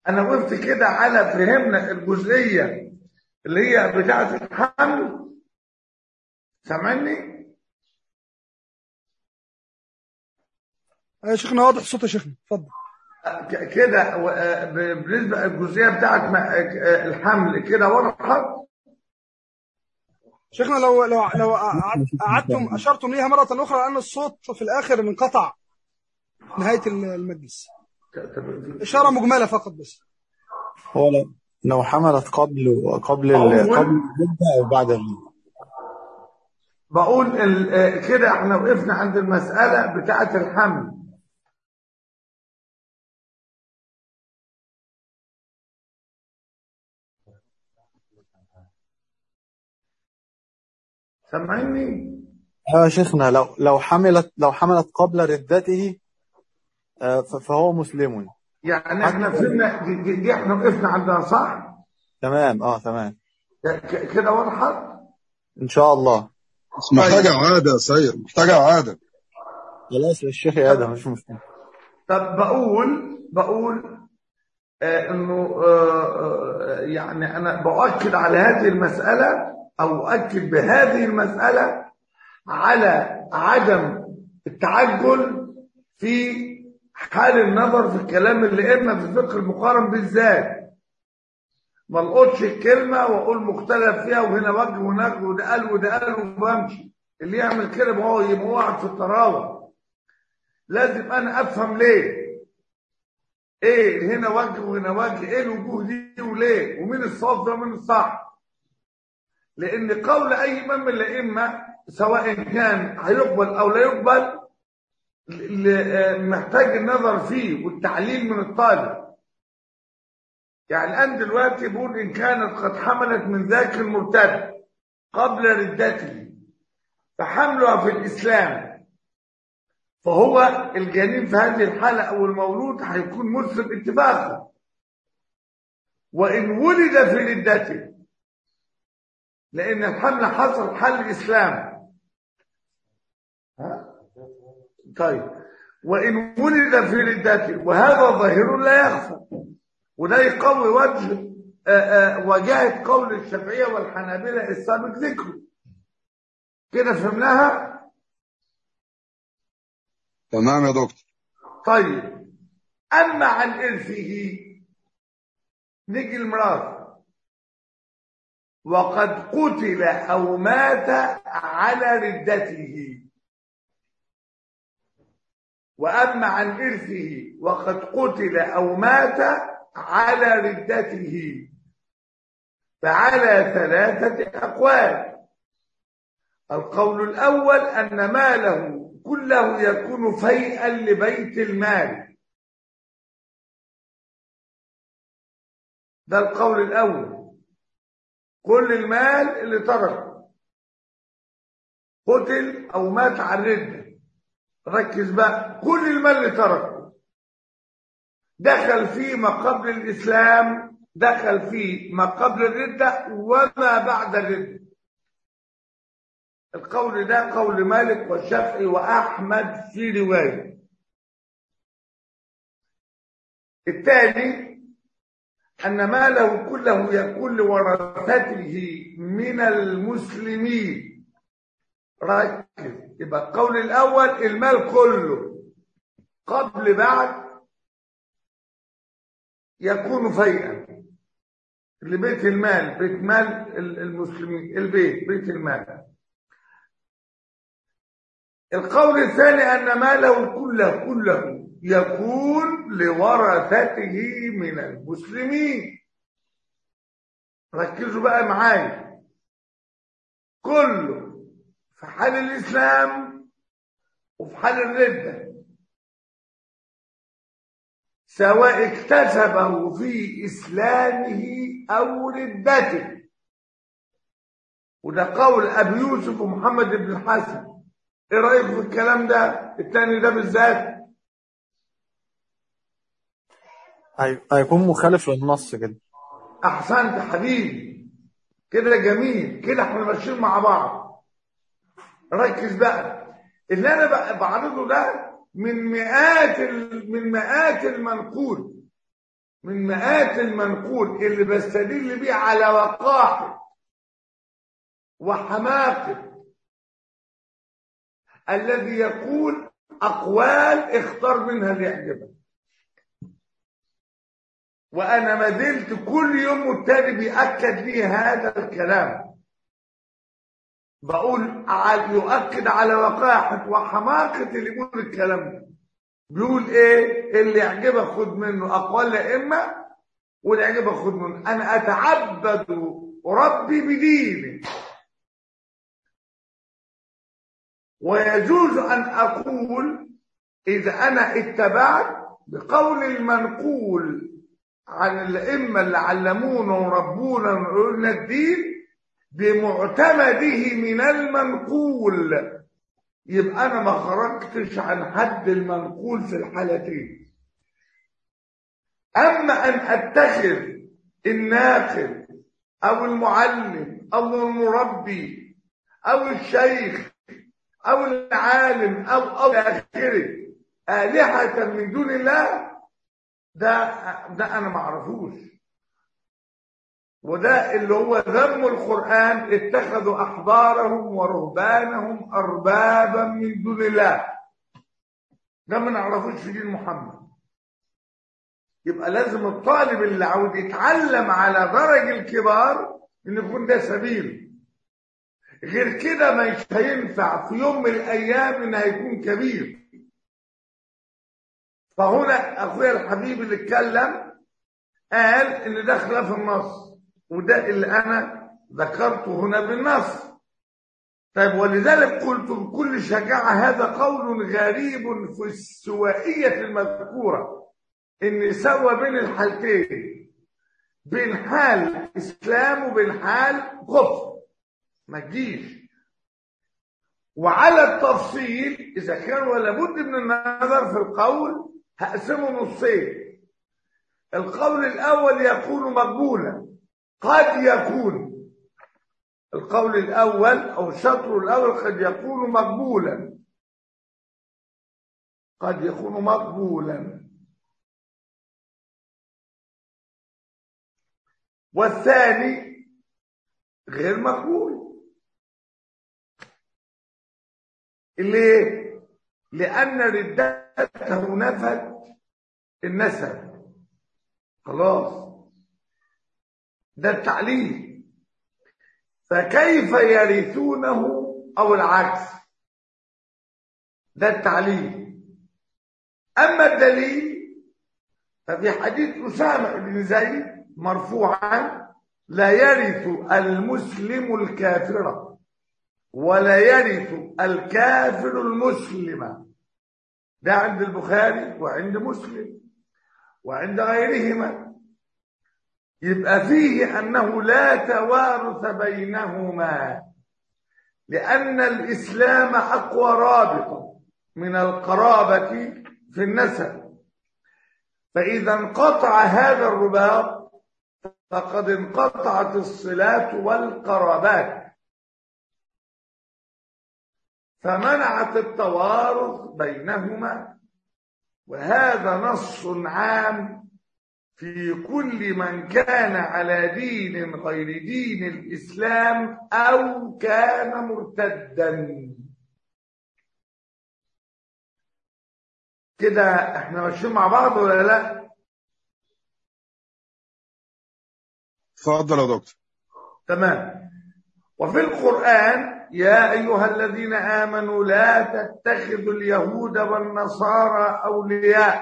انا وقفت كده على فهمنا الجزئيه اللي هي بتاعه الحمل سامعني يا شيخنا واضح الصوت يا شيخنا اتفضل ك- كده و- آه، ب- بالنسبه للجزئيه بتاعه ما- آه، الحمل كده وضحت شيخنا لو لو لو قعدت- قعدتم اشرتم ليها مره اخرى لان الصوت في الاخر انقطع نهايه المجلس اشاره مجمله فقط بس هو لو لو حملت قبل قبل ال- أول. قبل الولادة أو بعد الولادة بقول ال- آه، كده احنا وقفنا عند المساله بتاعه الحمل سامعني يا شيخنا لو لو حملت لو حملت قبل ردته آه، ف- فهو مسلم يعني احنا فهمنا دي, دي, دي احنا وقفنا عندها صح تمام اه تمام ك- كده وضحت ان شاء الله بس محتاجة عادة يا سيد محتاجة عادة خلاص الشيخ يا ادم مش مشكله طب بقول بقول آه انه آه آه يعني انا باكد على هذه المساله او اؤكد بهذه المساله على عدم التعجل في حال النظر في الكلام اللي اما في الفقه المقارن بالذات ما القطش الكلمه واقول مختلف فيها وهنا وجه وهناك وده قال وده قال وبمشي اللي يعمل كده ما هو يبقى هو قاعد في الطراوه لازم انا افهم ليه ايه هنا وجه وهنا وجه ايه الوجوه دي وليه ومين الصواب ده ومين الصح لان قول اي امام من الائمه سواء كان هيقبل او لا يقبل ل- ل- محتاج النظر فيه والتعليل من الطالب يعني الان دلوقتي بقول ان كانت قد حملت من ذاك المرتد قبل ردته فحملها في الاسلام فهو الجنين في هذه الحالة أو المولود هيكون مسلم اتفاقا وإن ولد في ردته لأن الحمل حصل حل الإسلام ها؟ طيب وإن ولد في ردته وهذا ظاهر لا يخفى وده يقوي وجه آه، آه، وجهة قول الشافعية والحنابلة السابق ذكره كده فهمناها؟ تمام يا دكتور طيب أما عن إرثه نيجي المرأة وقد قتل أو مات على ردته وأما عن إرثه وقد قتل أو مات على ردته فعلى ثلاثة أقوال القول الأول أن ماله كله يكون فيئا لبيت المال ده القول الأول كل المال اللي تركه قتل أو مات على الردة ركز بقى كل المال اللي تركه دخل فيه ما قبل الإسلام دخل فيه ما قبل الردة وما بعد الردة القول ده قول مالك والشافعي وأحمد في رواية الثاني أن ماله كله يكون لورثته من المسلمين ركز يبقى القول الأول المال كله قبل بعد يكون فيئا لبيت المال بيت مال المسلمين البيت بيت المال القول الثاني أن ماله كله كله يكون لورثته من المسلمين ركزوا بقى معايا كله في حال الإسلام وفي حال الردة سواء اكتسبه في إسلامه أو ردته وده قول أبي يوسف ومحمد بن الحسن ايه رايك في الكلام ده التاني ده بالذات هي- هيكون مخالف للنص كده احسنت حبيبي كده جميل كده احنا ماشيين مع بعض ركز بقى اللي انا بقى بعرضه ده من مئات ال... من مئات المنقول من مئات المنقول اللي بستدل بيه على وقاحة وحماقة الذي يقول أقوال اختار منها اللي يعجبك وأنا ما زلت كل يوم والتاني بيأكد لي هذا الكلام بقول ع- يؤكد على وقاحة وحماقة اللي يقول الكلام ده بيقول ايه اللي يعجبك خد منه اقوال الائمه واللي يعجبك خد منه انا اتعبد ربي بديني ويجوز ان اقول اذا انا اتبعت بقول المنقول عن الائمه اللي علمونا وربونا وقلنا الدين بمعتمده من المنقول يبقى انا ما خرجتش عن حد المنقول في الحالتين اما ان اتخذ الناقل او المعلم او المربي او الشيخ او العالم او او إلى اخره الهه من دون الله ده ده انا ما اعرفوش وده اللي هو ذم القرآن اتخذوا أحبارهم ورهبانهم أربابا من دون الله ده ما نعرفوش في دين محمد يبقى لازم الطالب اللي عاوز يتعلم على درج الكبار ان يكون ده سبيل غير كده مش هينفع في يوم من الايام ان هيكون كبير فهنا اخويا الحبيب اللي اتكلم قال ان ده خلاف النص وده اللي انا ذكرته هنا بالنص طيب ولذلك قلت بكل شجاعة هذا قول غريب في السوائية المذكورة ان سوى بين الحالتين بين حال اسلام وبين حال كفر ما تجيش وعلى التفصيل اذا كان ولا بد من النظر في القول هقسمه نصين القول الاول يكون مقبولا قد يكون القول الأول أو الشطر الأول قد يكون مقبولا قد يكون مقبولا والثاني غير مقبول ليه؟ لأن ردته نفت النسب خلاص ده التعليل فكيف يرثونه او العكس ده التعليل اما الدليل ففي حديث اسامه بن زيد مرفوعا لا يرث المسلم الكافر ولا يرث الكافر المسلم ده عند البخاري وعند مسلم وعند غيرهما يبقى فيه أنه لا توارث بينهما لأن الإسلام أقوى رابطة من القرابة في النسب فإذا انقطع هذا الرباط فقد انقطعت الصلات والقرابات فمنعت التوارث بينهما وهذا نص عام في كل من كان على دين غير دين الإسلام أو كان مرتدا كده احنا ماشيين مع بعض ولا لا اتفضل يا دكتور تمام وفي القرآن يا أيها الذين آمنوا لا تتخذوا اليهود والنصارى أولياء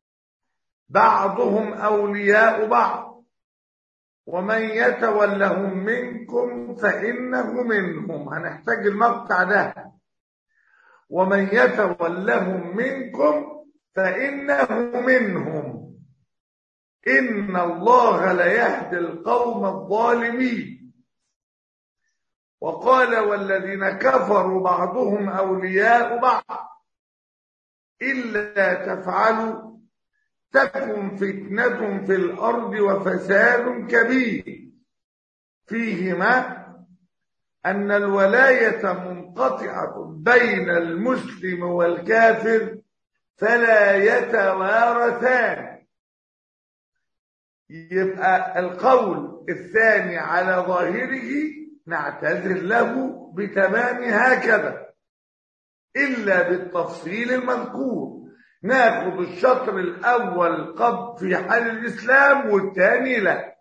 بعضهم أولياء بعض ومن يتولهم منكم فإنه منهم هنحتاج المقطع ده ومن يتولهم منكم فإنه منهم إن الله ليهدي القوم الظالمين وقال والذين كفروا بعضهم أولياء بعض إلا تفعلوا تكن فتنة في الأرض وفساد كبير فيهما أن الولاية منقطعة بين المسلم والكافر فلا يتوارثان يبقى القول الثاني على ظاهره نعتذر له بتمام هكذا إلا بالتفصيل المذكور ناخد الشطر الأول قبل في حال الإسلام والثاني لا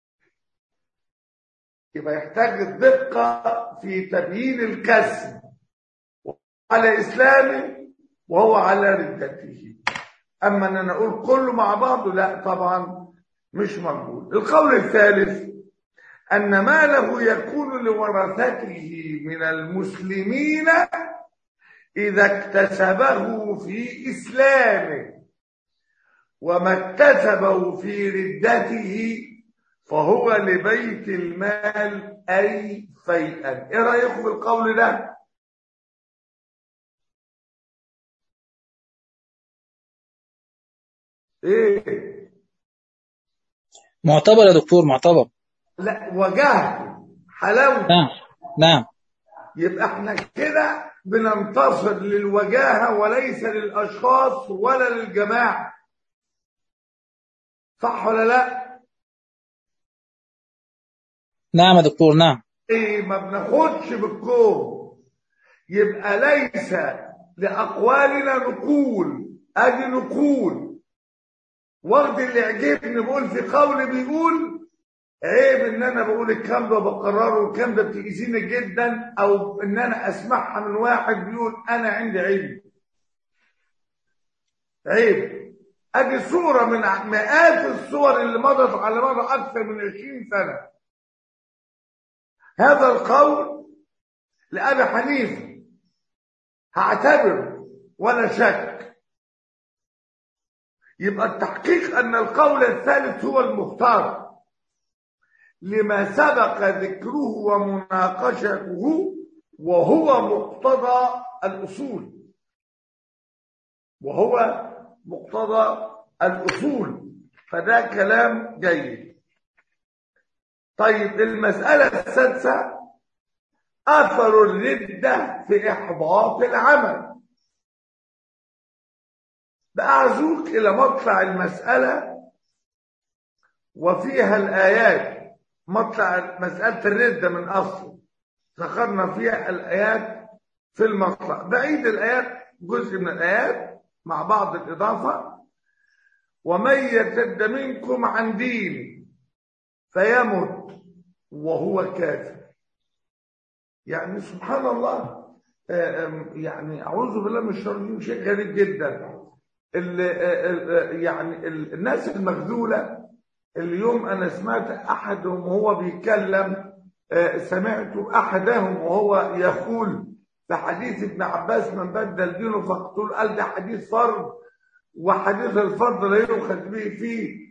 يبقى يحتاج الدقة في تبيين الكسب على إسلامه وهو على ردته أما أن أنا أقول كله مع بعضه لا طبعا مش مقبول القول الثالث أن ماله يكون لورثته من المسلمين إذا اكتسبه في إسلامه وما اكتسبه في ردته فهو لبيت المال أي فيئا إيه رأيكم في القول ده؟ إيه؟ معتبر يا دكتور معتبر لا وجهته حلاوته نعم نعم يبقى احنا كده بننتصر للوجاهة وليس للأشخاص ولا للجماعة صح ولا لا؟ نعم يا دكتور نعم ايه ما بناخدش بالكون يبقى ليس لأقوالنا نقول ادي نقول واخد اللي يعجبني بقول في قول بيقول عيب ان انا بقول الكلام ده بقرره والكلام ده بتأذيني جدا او ان انا اسمعها من واحد بيقول انا عندي علم عيب ادي صورة من مئات الصور اللي مضت على مدى اكثر من 20 سنة هذا القول لأبي حنيفة هعتبر ولا شك يبقى التحقيق أن القول الثالث هو المختار لما سبق ذكره ومناقشته وهو مقتضى الأصول وهو مقتضى الأصول فده كلام جيد طيب المسألة السادسة أثر الردة في إحباط العمل بأعزوك إلى مطلع المسألة وفيها الآيات مطلع مسألة الردة من أصل ذكرنا فيها الآيات في المطلع بعيد الآيات جزء من الآيات مع بعض الإضافة ومن يرتد منكم عن دينه فيمت وهو كافر يعني سبحان الله يعني أعوذ بالله من الشر دي شيء غريب جدا ال ال يعني ال الناس المخذولة اليوم أنا سمعت أحدهم وهو بيتكلم سمعت أحدهم وهو يقول في حديث ابن عباس من بدل دينه فاقتل قال ده حديث فرض وحديث الفرض لا يؤخذ به فيه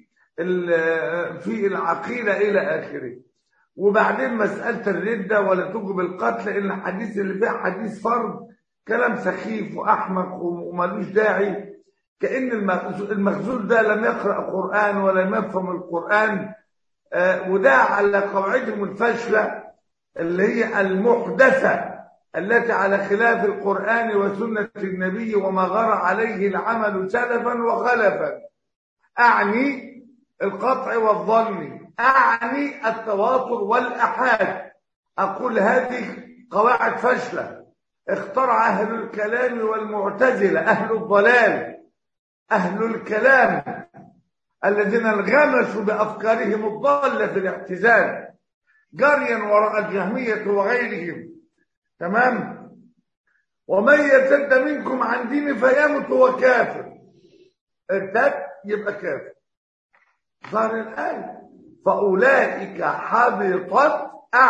في العقيدة إلى آخره وبعدين مسألة الردة ولا توجب القتل إن الحديث اللي فيه حديث فرض كلام سخيف وأحمق ومالوش داعي كأن المخزول ده لم يقرأ قرآن ولم يفهم القرآن وده على قواعدهم الفاشلة اللي هي المحدثة التي على خلاف القرآن وسنة النبي وما غرى عليه العمل سلفا وخلفا أعني القطع والظن أعني التواتر والأحاد أقول هذه قواعد فاشلة اخترع أهل الكلام والمعتزلة أهل الضلال أهل الكلام الذين انغمسوا بأفكارهم الضالة في الاعتزال جريا وراء الجهمية وغيرهم تمام ومن يرتد منكم عن دينه فيمت هو كافر ارتد يبقى كافر ظهر الآية فأولئك حبطت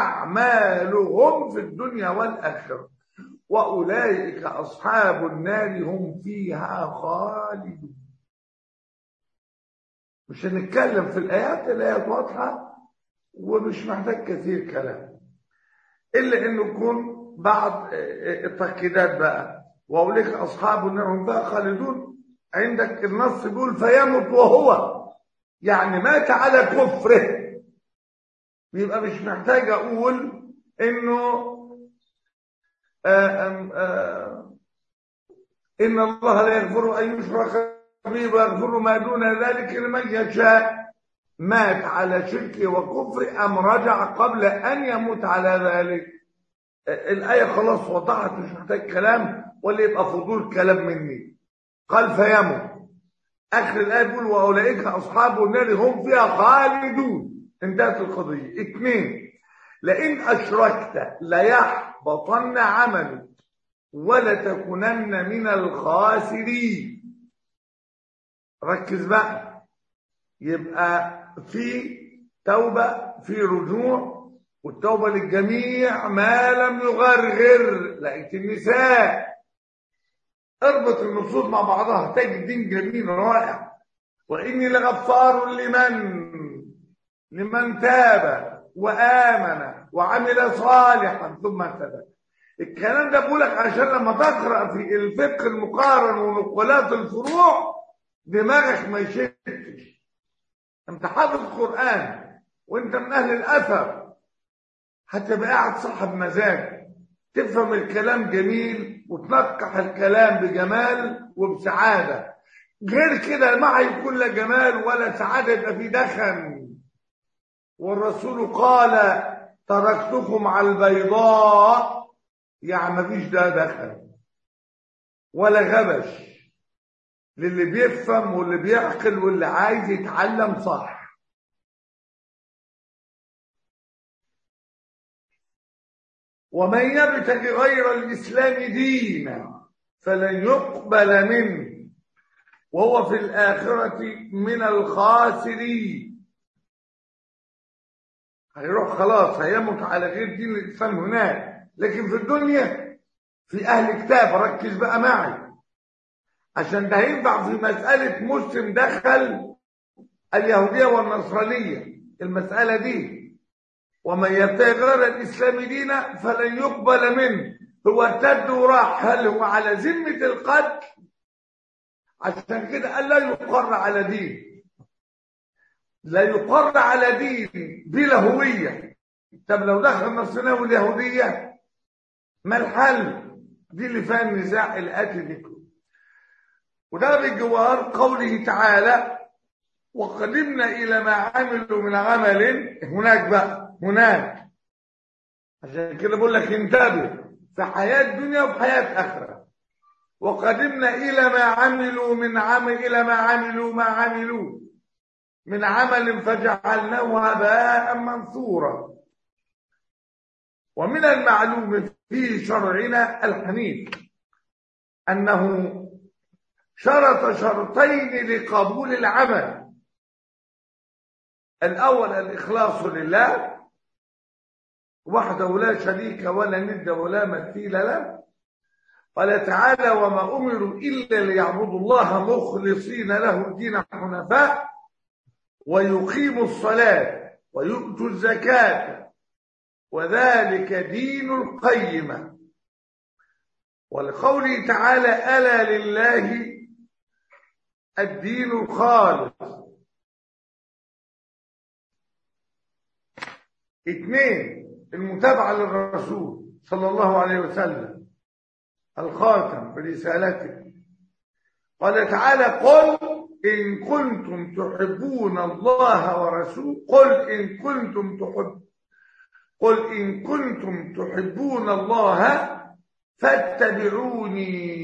أعمالهم في الدنيا والآخرة وأولئك أصحاب النار هم فيها خالدون مش هنتكلم في الآيات الآيات واضحة ومش محتاج كثير كلام إلا إنه يكون بعض التأكيدات بقى وأولئك أصحاب النار هم فيها خالدون عندك النص بيقول فيمت وهو يعني مات على كفره يبقى مش محتاج اقول انه آآ آآ ان الله لا يغفر ان يشرك به ويغفر ما دون ذلك لمن يشاء مات على شرك وكفر أم رجع قبل أن يموت على ذلك الآية خلاص وضحت مش محتاج كلام ولا يبقى فضول كلام مني قال فيموت آخر الآية بيقول وأولئك أصحاب النار هم فيها خالدون انتهت القضية اثنين لئن أشركت ليحبطن عملك ولتكونن من الخاسرين ركز بقى يبقى في توبة في رجوع والتوبة للجميع ما لم يغرغر لقيت النساء اربط النصوص مع بعضها تجد دين جميل رائع وإني لغفار لمن لمن تاب وآمن وعمل صالحا ثم اهتدى الكلام ده بقولك عشان لما تقرأ في الفقه المقارن ونقولات الفروع دماغك ما يشتش انت حافظ قرآن وانت من أهل الأثر هتبقى قاعد صاحب مزاج تفهم الكلام جميل وتنقح الكلام بجمال وبسعادة غير كده ما هيكون لا جمال ولا سعادة يبقى في دخن والرسول قال تركتكم على البيضاء يعني ما فيش ده دخل ولا غبش للي بيفهم واللي بيعقل واللي عايز يتعلم صح ومن يبتغي غير الإسلام دينا فلن يقبل منه وهو في الآخرة من الخاسرين هيروح خلاص هيموت على غير دين الإسلام هناك لكن في الدنيا في أهل كتاب ركز بقى معي عشان ده هينفع في مسألة مسلم دخل اليهودية والنصرانية المسألة دي ومن يبتغي غير الإسلام دينا فلن يقبل منه هو ارتد وراح هل هو على ذمة القتل عشان كده قال لا يقر على دين لا يقر على دين بلا هوية طب لو دخل النصرانية واليهودية ما الحل دي اللي فيها النزاع الآتي بكم وده بالجوار قوله تعالى وقدمنا إلى ما عملوا من عمل هناك بقى هناك عشان كده بقول لك انتبه في حياة دنيا وفي حياة آخرة وقدمنا إلى ما عملوا من عمل إلى ما عملوا ما عملوا من عمل فجعلناه هباء منثورا ومن المعلوم في شرعنا الحنيف أنه شرط شرطين لقبول العمل الأول الإخلاص لله وحده لا شريك ولا ند ولا مثيل له قال تعالى وما أمروا إلا ليعبدوا الله مخلصين له الدين حنفاء ويقيموا الصلاة ويؤتوا الزكاة وذلك دين القيمة ولقوله تعالى ألا لله الدين الخالص اثنين المتابعة للرسول صلى الله عليه وسلم الخاتم برسالته قال تعالى قل إن كنتم تحبون الله ورسوله قل إن كنتم تحب قل إن كنتم تحبون الله فاتبعوني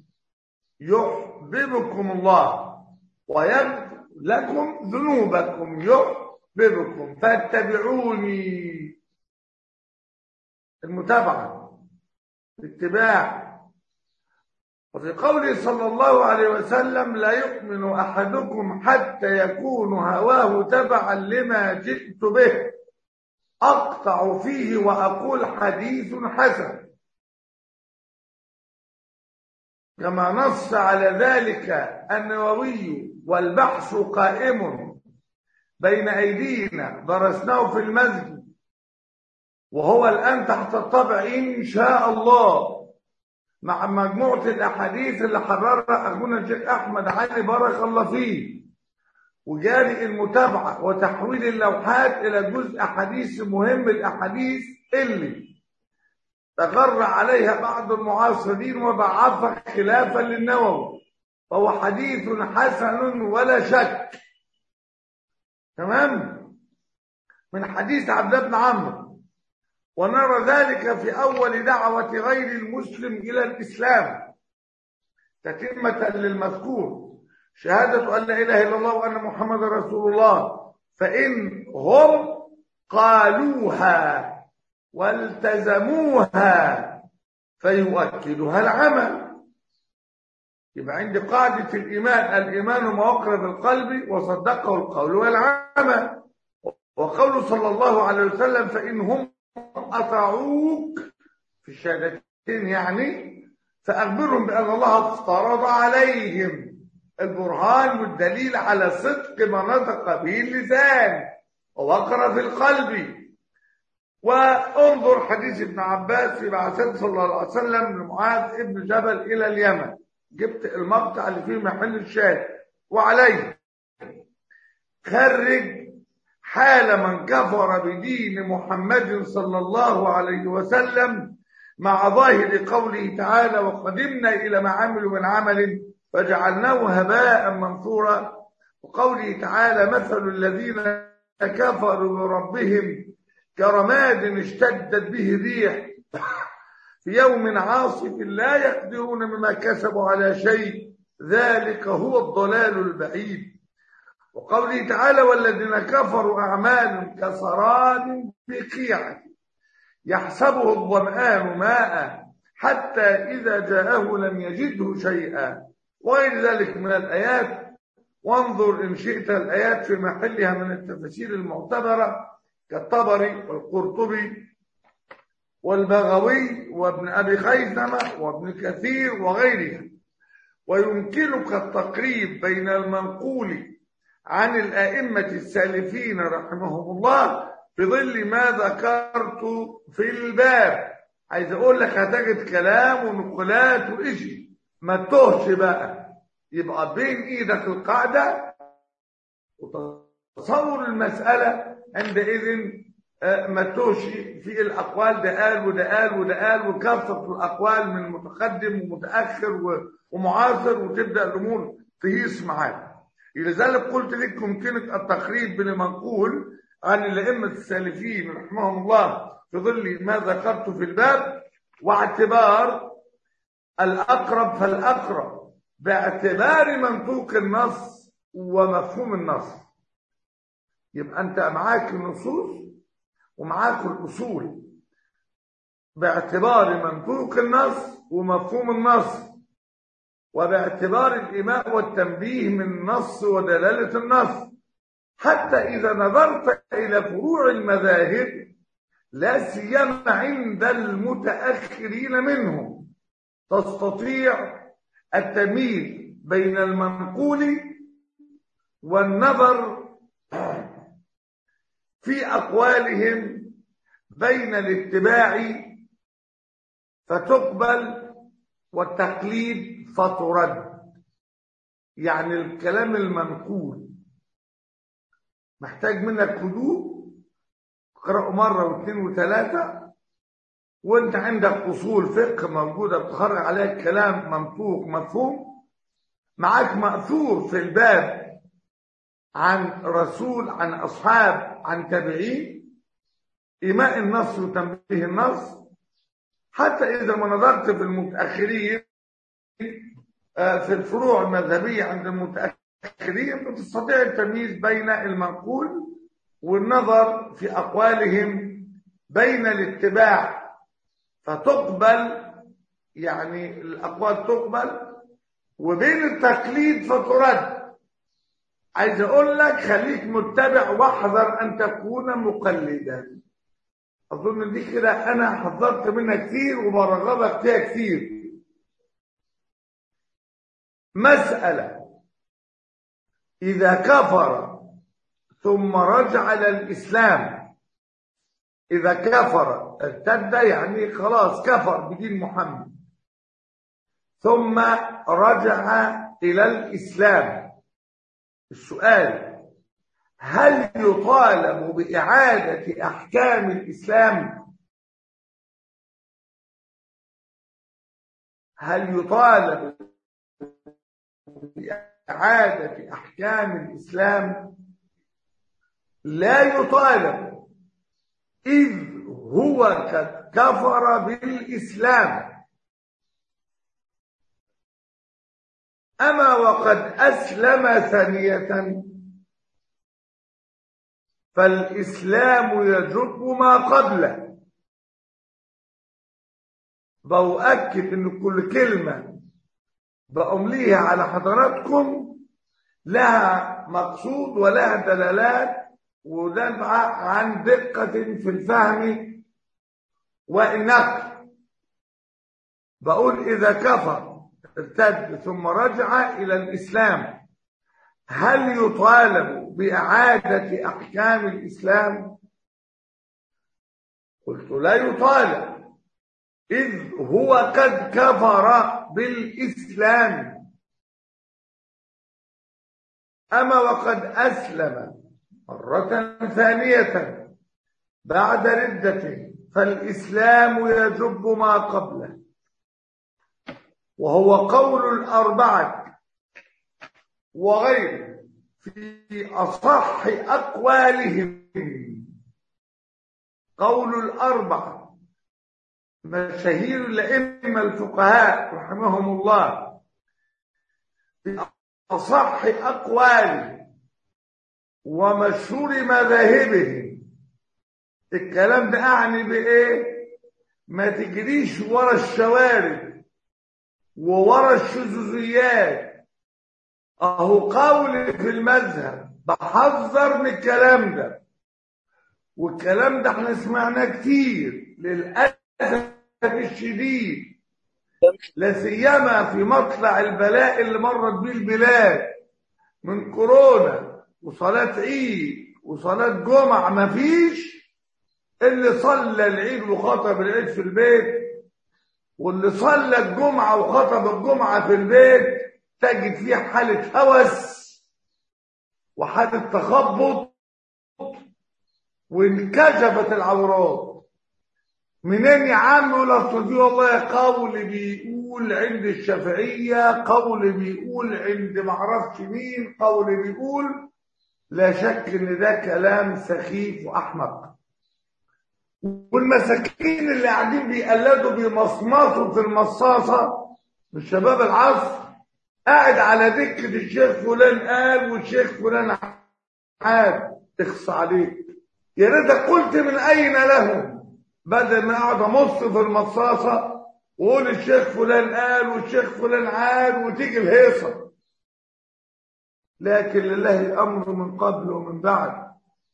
يحببكم الله ويغفر لكم ذنوبكم يحببكم فاتبعوني المتابعة الاتباع وفي قوله صلى الله عليه وسلم لا يؤمن أحدكم حتى يكون هواه تبعا لما جئت به أقطع فيه وأقول حديث حسن كما نص على ذلك النووي والبحث قائم بين أيدينا درسناه في المسجد وهو الآن تحت الطبع إن شاء الله مع مجموعة الأحاديث اللي حررها أخونا الشيخ أحمد علي بارك الله فيه وجاري المتابعة وتحويل اللوحات إلى جزء حديث مهم الأحاديث اللي تغر عليها بعض المعاصرين وضعفها خلافا للنووي فهو حديث حسن ولا شك تمام من حديث عبد الله بن عمرو ونرى ذلك في أول دعوة غير المسلم إلى الإسلام تتمة للمذكور شهادة أن لا إله إلا الله وأن محمد رسول الله فإن هم قالوها والتزموها فيؤكدها العمل يبقى عندي قاعدة الإيمان الإيمان ما وقر في القلب وصدقه القول والعمل وقوله صلى الله عليه وسلم فإن هم أطاعوك في الشهادتين يعني فأخبرهم بأن الله افترض عليهم البرهان والدليل على صدق ما نطق به اللسان ووقر في القلب وانظر حديث ابن عباس في بعثته صلى الله عليه وسلم لمعاذ ابن جبل إلى اليمن جبت المقطع اللي فيه محل الشاهد وعليه خرج حال من كفر بدين محمد صلى الله عليه وسلم مع ظاهر قوله تعالى وقدمنا إلى ما عملوا من عمل فجعلناه هباء منثورا وقوله تعالى مثل الذين كفروا بربهم كرماد اشتدت به الريح في يوم عاصف لا يقدرون مما كسبوا على شيء ذلك هو الضلال البعيد وقوله تعالى والذين كفروا أعمال كسراب بقيعة يحسبه الظمآن ماء حتى إذا جاءه لم يجده شيئا وغير ذلك من الآيات وانظر إن شئت الآيات في محلها من التفاسير المعتبرة كالطبري والقرطبي والبغوي وابن أبي خيثمة وابن كثير وغيرها ويمكنك التقريب بين المنقول عن الأئمة السالفين رحمهم الله في ظل ما ذكرت في الباب عايز أقول لك هتجد كلام ونقولات وإشي ما تهش بقى يبقى بين إيدك القاعدة وتصور المسألة عندئذ ما تهش في الأقوال ده قال وده قال وده قال وكثرة الأقوال من متقدم ومتأخر ومعاصر وتبدأ الأمور تهيس معاك لذلك قلت لك يمكنك التقريب بين المنقول عن الأئمة السالفين رحمهم الله في ظل ما ذكرت في الباب واعتبار الأقرب فالأقرب باعتبار منطوق النص ومفهوم النص يبقى أنت معاك النصوص ومعاك الأصول باعتبار منطوق النص ومفهوم النص وباعتبار الإيماء والتنبيه من النص ودلالة النص حتى إذا نظرت إلى فروع المذاهب لا سيما عند المتأخرين منهم تستطيع التمييز بين المنقول والنظر في أقوالهم بين الاتباع فتقبل والتقليد فترد يعني الكلام المنقول محتاج منك هدوء تقرأه مرة واثنين وثلاثة وانت عندك أصول فقه موجودة بتخرج عليها كلام منطوق مفهوم معاك مأثور في الباب عن رسول عن أصحاب عن تابعين إيماء النص وتنبيه النص حتى إذا ما نظرت في المتأخرين في الفروع المذهبية عند المتأخرين بتستطيع التمييز بين المنقول والنظر في أقوالهم بين الاتباع فتقبل يعني الأقوال تقبل وبين التقليد فترد عايز أقول لك خليك متبع واحذر أن تكون مقلدا أظن دي كده أنا حذرت منها كتير وبرغبك فيها كتير مسألة إذا كفر ثم رجع للإسلام إذا كفر ارتد يعني خلاص كفر بدين محمد ثم رجع إلى الإسلام السؤال هل يطالب بإعادة أحكام الإسلام هل يطالب بإعادة أحكام الإسلام لا يطالب إذ هو قد كفر بالإسلام أما وقد أسلم ثانية فالإسلام يجب ما قبله بأؤكد إن كل كلمة بأمليها على حضراتكم لها مقصود ولها دلالات ودفع عن دقة في الفهم والنقل بقول إذا كفر ارتد ثم رجع إلى الإسلام هل يطالب بإعادة أحكام الإسلام؟ قلت لا يطالب إذ هو قد كفر بالإسلام أما وقد أسلم مرة ثانية بعد ردة فالإسلام يجب ما قبله وهو قول الأربعة وغيره في أصح أقوالهم قول الأربعة مشاهير الأئمة الفقهاء رحمهم الله في أصح أقوالهم ومشهور مذاهبهم الكلام ده أعني بإيه ما تجريش ورا الشوارع وورا الشذوذيات اهو قول في المذهب بحذر من الكلام ده والكلام ده احنا سمعناه كتير للاسف الشديد لا سيما في مطلع البلاء اللي مرت بيه البلاد من كورونا وصلاه عيد وصلاه جمعه مفيش اللي صلى العيد وخطب العيد في البيت واللي صلى الجمعة وخطب الجمعة في البيت تجد فيه حالة هوس وحالة تخبط وانكشفت العورات منين يا عم يقول اصل دي والله قول بيقول عند الشافعية قول بيقول عند معرفش مين قول بيقول لا شك ان ده كلام سخيف واحمق والمساكين اللي قاعدين بيقلدوا بيمصمصوا في المصاصة من شباب العصر قاعد على دكة الشيخ فلان قال والشيخ فلان عاد تخص عليك يا ريتك قلت من أين لهم بدل ما اقعد امص في المصاصة وقول الشيخ فلان قال والشيخ فلان عاد وتيجي الهيصة لكن لله الأمر من قبل ومن بعد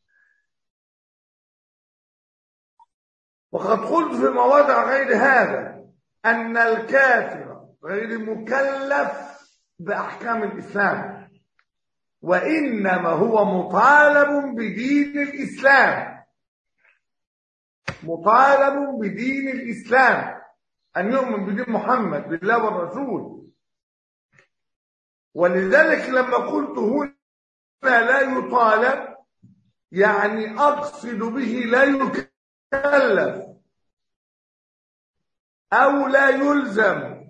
وقد قلت في مواضع غير هذا أن الكافر غير مكلف بأحكام الإسلام وإنما هو مطالب بدين الإسلام مطالب بدين الإسلام أن يؤمن بدين محمد بالله والرسول ولذلك لما قلت هنا لا يطالب يعني أقصد به لا يكلف أو لا يلزم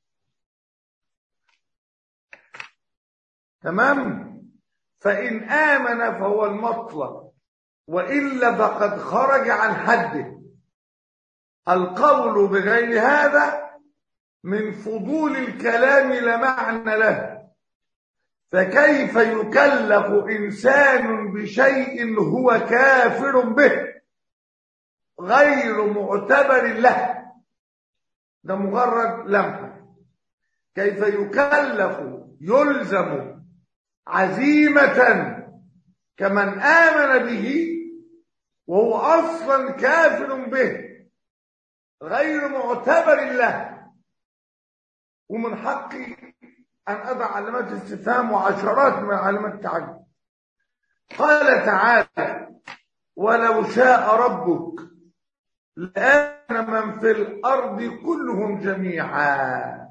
تمام فإن آمن فهو المطلب وإلا فقد خرج عن حده القول بغير هذا من فضول الكلام لا معنى له فكيف يكلف إنسان بشيء هو كافر به غير معتبر له ده مجرد لمحة كيف يكلف يلزم عزيمة كمن آمن به وهو أصلا كافر به غير معتبر له ومن حقي أن أضع علامات استفهام وعشرات من علامات التعجب قال تعالى ولو شاء ربك لآمن من في الأرض كلهم جميعا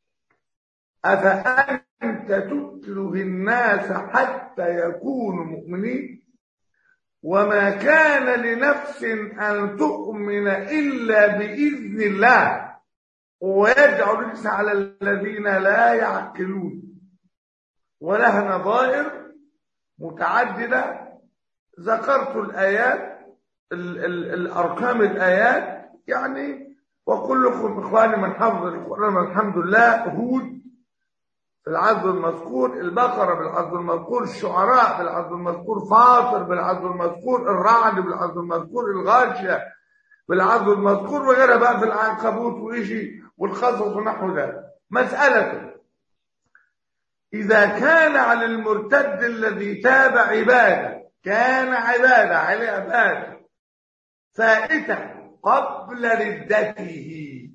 أفأنت تكره الناس حتى يكونوا مؤمنين وما كان لنفس أن تؤمن إلا بإذن الله ويجعل الرجس على الذين لا يعقلون ولها نظائر متعددة ذكرت الآيات ال ال الأرقام الآيات يعني وكلكم إخواني من حفظ القرآن والحمد لله هود في العدد المذكور البقرة بالعدد المذكور الشعراء بالعدد المذكور فاطر بالعدد المذكور الرعد بالعدد المذكور الغاشية بالعدد المذكور وغيرها بقى في العنكبوت وإيشي والقصص ونحو ذلك مسألة إذا كان على المرتد الذي تاب عبادة كان عبادة عليه عبادة فائتة قبل ردته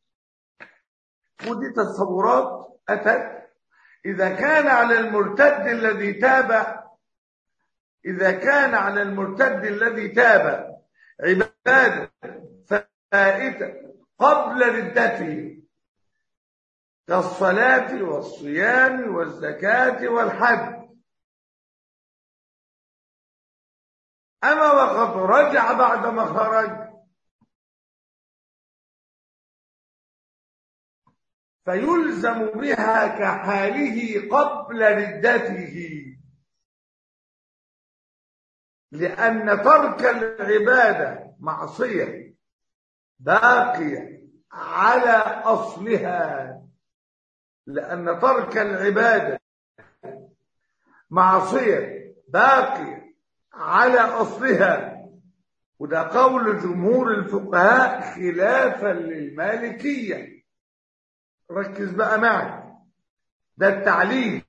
ودي تصورات أتت إذا كان على المرتد الذي تاب إذا كان على المرتد الذي تاب عبادة فائتة قبل ردته كالصلاة والصيام والزكاة والحج أما وقد رجع بعدما خرج فيلزم بها كحاله قبل ردته لأن ترك العبادة معصية باقية على أصلها لأن ترك العبادة معصية باقية على أصلها وده قول جمهور الفقهاء خلافا للمالكية ركز بقى معي ده التعليل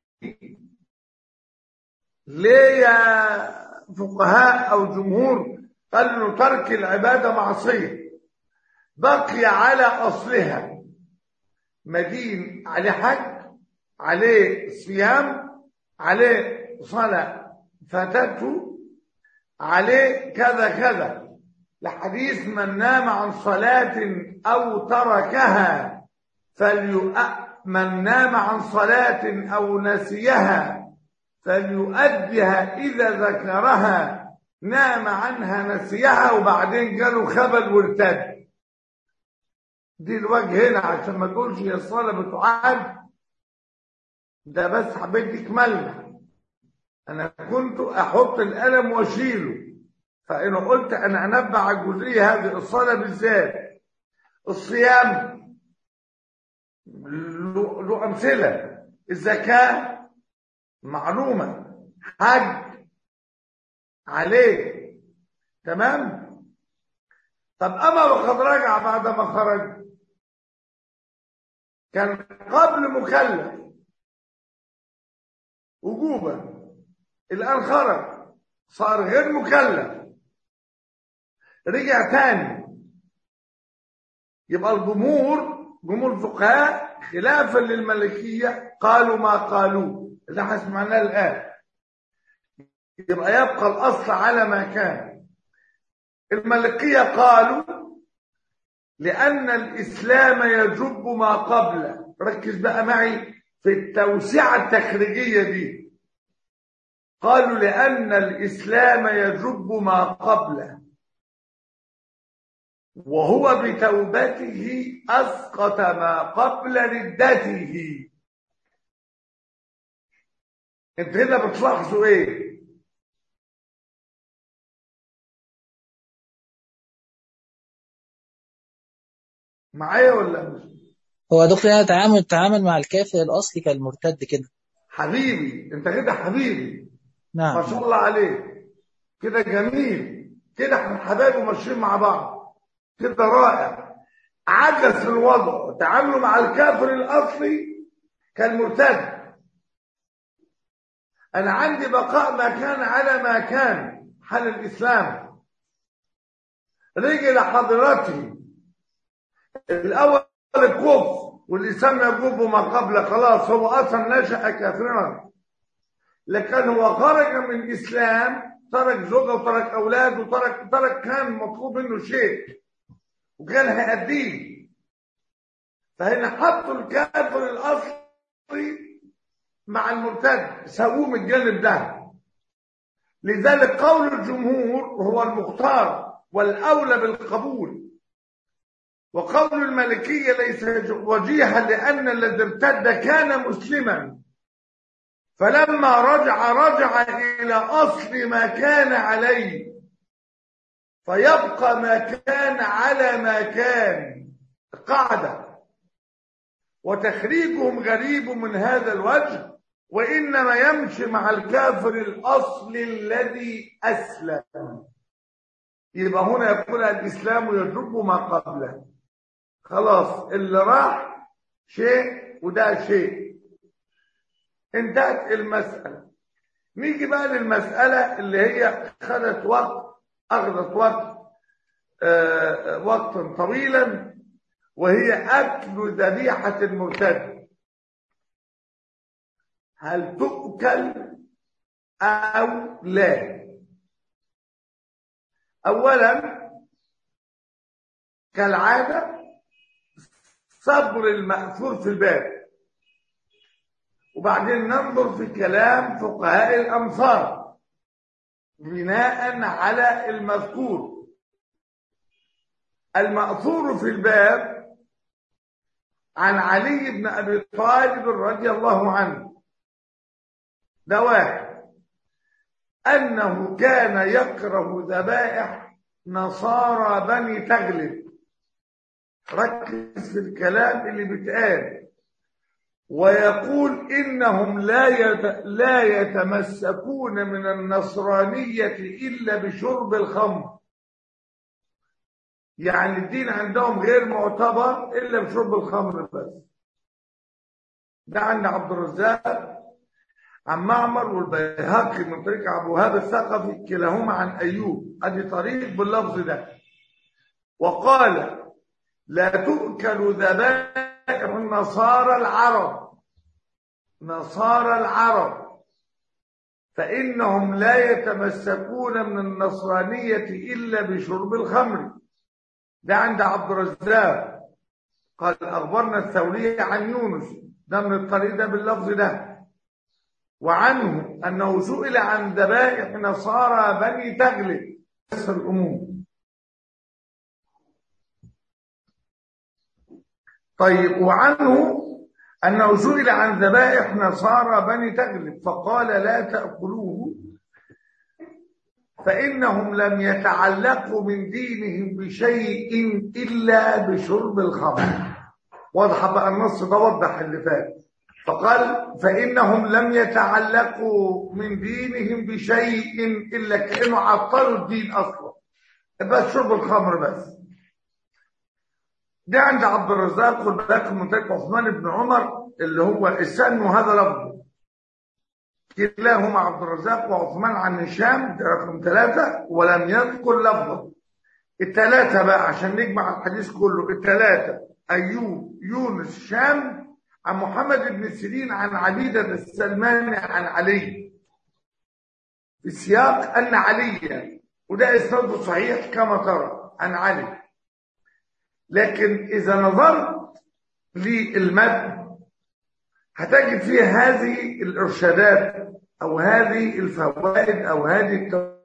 ليه يا فقهاء أو جمهور قالوا ترك العبادة معصية بقي على أصلها مدين عليه حج عليه صيام عليه صلاة فاتته عليه كذا كذا لحديث من نام عن صلاة أو تركها فليؤ من نام عن صلاة أو نسيها فليؤدها إذا ذكرها نام عنها نسيها وبعدين جاله خبل وارتد دي الوجه هنا عشان ما تقولش هي الصلاة بتعاد ده بس حبيت تكملنا انا كنت احط القلم واشيله فانا قلت انا انبه على الجزئيه هذه الصلاه بالذات الصيام له له امثله الزكاه معلومه حج عليه تمام طب اما وقد رجع بعد ما خرج كان قبل مكلف وجوبا الآن خرج صار غير مكلف رجع تاني يبقى الجمهور جمهور الفقهاء خلافا للملكية قالوا ما قالوه اللي احنا سمعناه الآن يبقى يبقى الأصل على ما كان الملكية قالوا لأن الإسلام يجب ما قبله ركز بقى معي في التوسعة التخريجية دي قالوا لأن الإسلام يجب ما قبله وهو بتوبته أسقط ما قبل ردته انت هنا بتلاحظوا ايه معايا ولا مش هو دكتور هنا تعامل التعامل مع الكافر الأصلي كالمرتد كده حبيبي انت كده حبيبي ما نعم شاء الله عليك كده جميل كده احنا حبايب وماشيين مع بعض كده رائع عجز في الوضع تعامله مع الكافر الاصلي كالمرتد انا عندي بقاء ما كان على ما كان حال الاسلام رجل حضرته الاول الكفر والاسلام يجب ما قبل خلاص هو اصلا نشا كافرا لكن هو خرج من الاسلام ترك زوجه وترك اولاد وترك ترك كان مطلوب منه شيء وكان هيأديه فهنا حطوا الكافر الاصلي مع المرتد سووه من الجانب ده لذلك قول الجمهور هو المختار والاولى بالقبول وقول المالكية ليس وجيها لأن الذي ارتد كان مسلما فلما رجع رجع إلى أصل ما كان عليه فيبقى ما كان على ما كان قاعدة وتخريجهم غريب من هذا الوجه وإنما يمشي مع الكافر الأصل الذي أسلم يبقى هنا يقول الإسلام يجب ما قبله خلاص اللي راح شيء وده شيء انتهت المسألة نيجي بقى للمسألة اللي هي خدت وقت أخذت وقت آه وقتا طويلا وهي أكل ذبيحة المرتد هل تؤكل أو لا أولا كالعادة صبر المأثور في الباب وبعدين ننظر في كلام فقهاء الأمصار بناء على المذكور المأثور في الباب عن علي بن أبي طالب رضي الله عنه ده واحد أنه كان يكره ذبائح نصارى بني تغلب ركز في الكلام اللي بيتقال ويقول إنهم لا يت... لا يتمسكون من النصرانية إلا بشرب الخمر يعني الدين عندهم غير معتبر إلا بشرب الخمر بس ده عند عبد الرزاق عن معمر والبيهقي من طريق ابو وهاب الثقفي كلاهما عن ايوب ادي طريق باللفظ ده وقال لا تؤكل ذبائح النصارى العرب نصارى العرب فانهم لا يتمسكون من النصرانيه الا بشرب الخمر ده عند عبد الرزاق قال اخبرنا الثوري عن يونس ده من الطريق ده باللفظ ده وعنه أنه سئل عن ذبائح نصارى بني تغلب الأمور طيب وعنه أنه سئل عن ذبائح نصارى بني تغلب فقال لا تأكلوه فإنهم لم يتعلقوا من دينهم بشيء إلا بشرب الخمر واضح بقى النص ده وضح اللي فات فقال فإنهم لم يتعلقوا من دينهم بشيء إلا كأنه عطلوا الدين أصلا بس شرب الخمر بس ده عند عبد الرزاق خد بالك من طريق عثمان بن عمر اللي هو السن وهذا لفظه كلاهما عبد الرزاق وعثمان عن هشام ده رقم ثلاثة ولم يذكر لفظه الثلاثة بقى عشان نجمع الحديث كله الثلاثة أيوب يونس شام عن محمد بن سيرين عن عبيدة السلماني عن علي في سياق أن عليا وده إسناده صحيح كما ترى عن علي لكن إذا نظرت للمتن هتجد فيه هذه الإرشادات أو هذه الفوائد أو هذه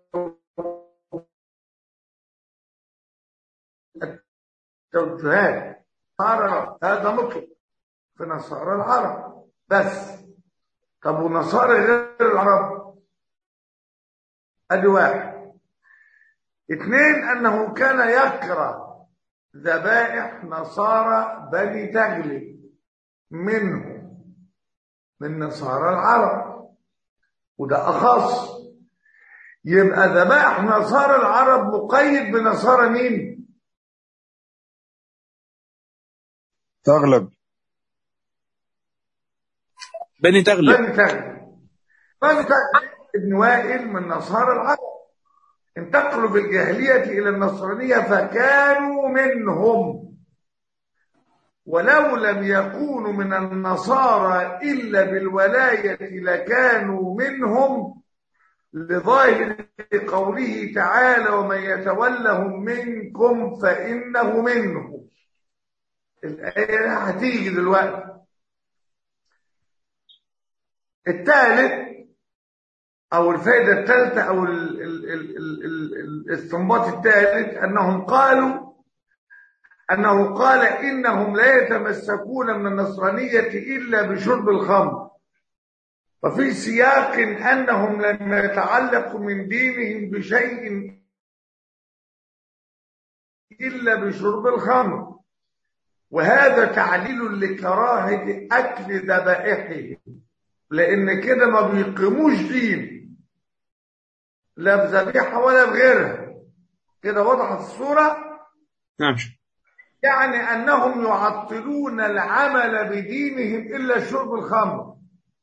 التوجهات هذا مطلق في نصارى العرب بس طب ونصارى غير العرب ادي واحد اثنين انه كان يكره ذبائح نصارى بني تغلب منه من نصارى العرب وده اخص يبقى ذبائح نصارى العرب مقيد بنصارى مين تغلب بني تغلب بني تغلب بني تغلب ابن وائل من نصارى العرب انتقلوا بالجاهلية إلى النصرانية فكانوا منهم ولو لم يكونوا من النصارى إلا بالولاية لكانوا منهم لظاهر قوله تعالى ومن يتولهم منكم فإنه منهم الآية هتيجي دلوقتي الثالث او الفائده الثالثه او ال ال ال ال ال الاستنباط الثالث انهم قالوا انه قال انهم لا يتمسكون من النصرانيه الا بشرب الخمر وفي سياق أنهم لم يتعلقوا من دينهم بشيء إلا بشرب الخمر وهذا تعليل لكراهة أكل ذبائحهم لأن كده ما بيقيموش دين لا بذبيحة ولا بغيرها كده وضحت الصورة نعم يعني أنهم يعطلون العمل بدينهم إلا شرب الخمر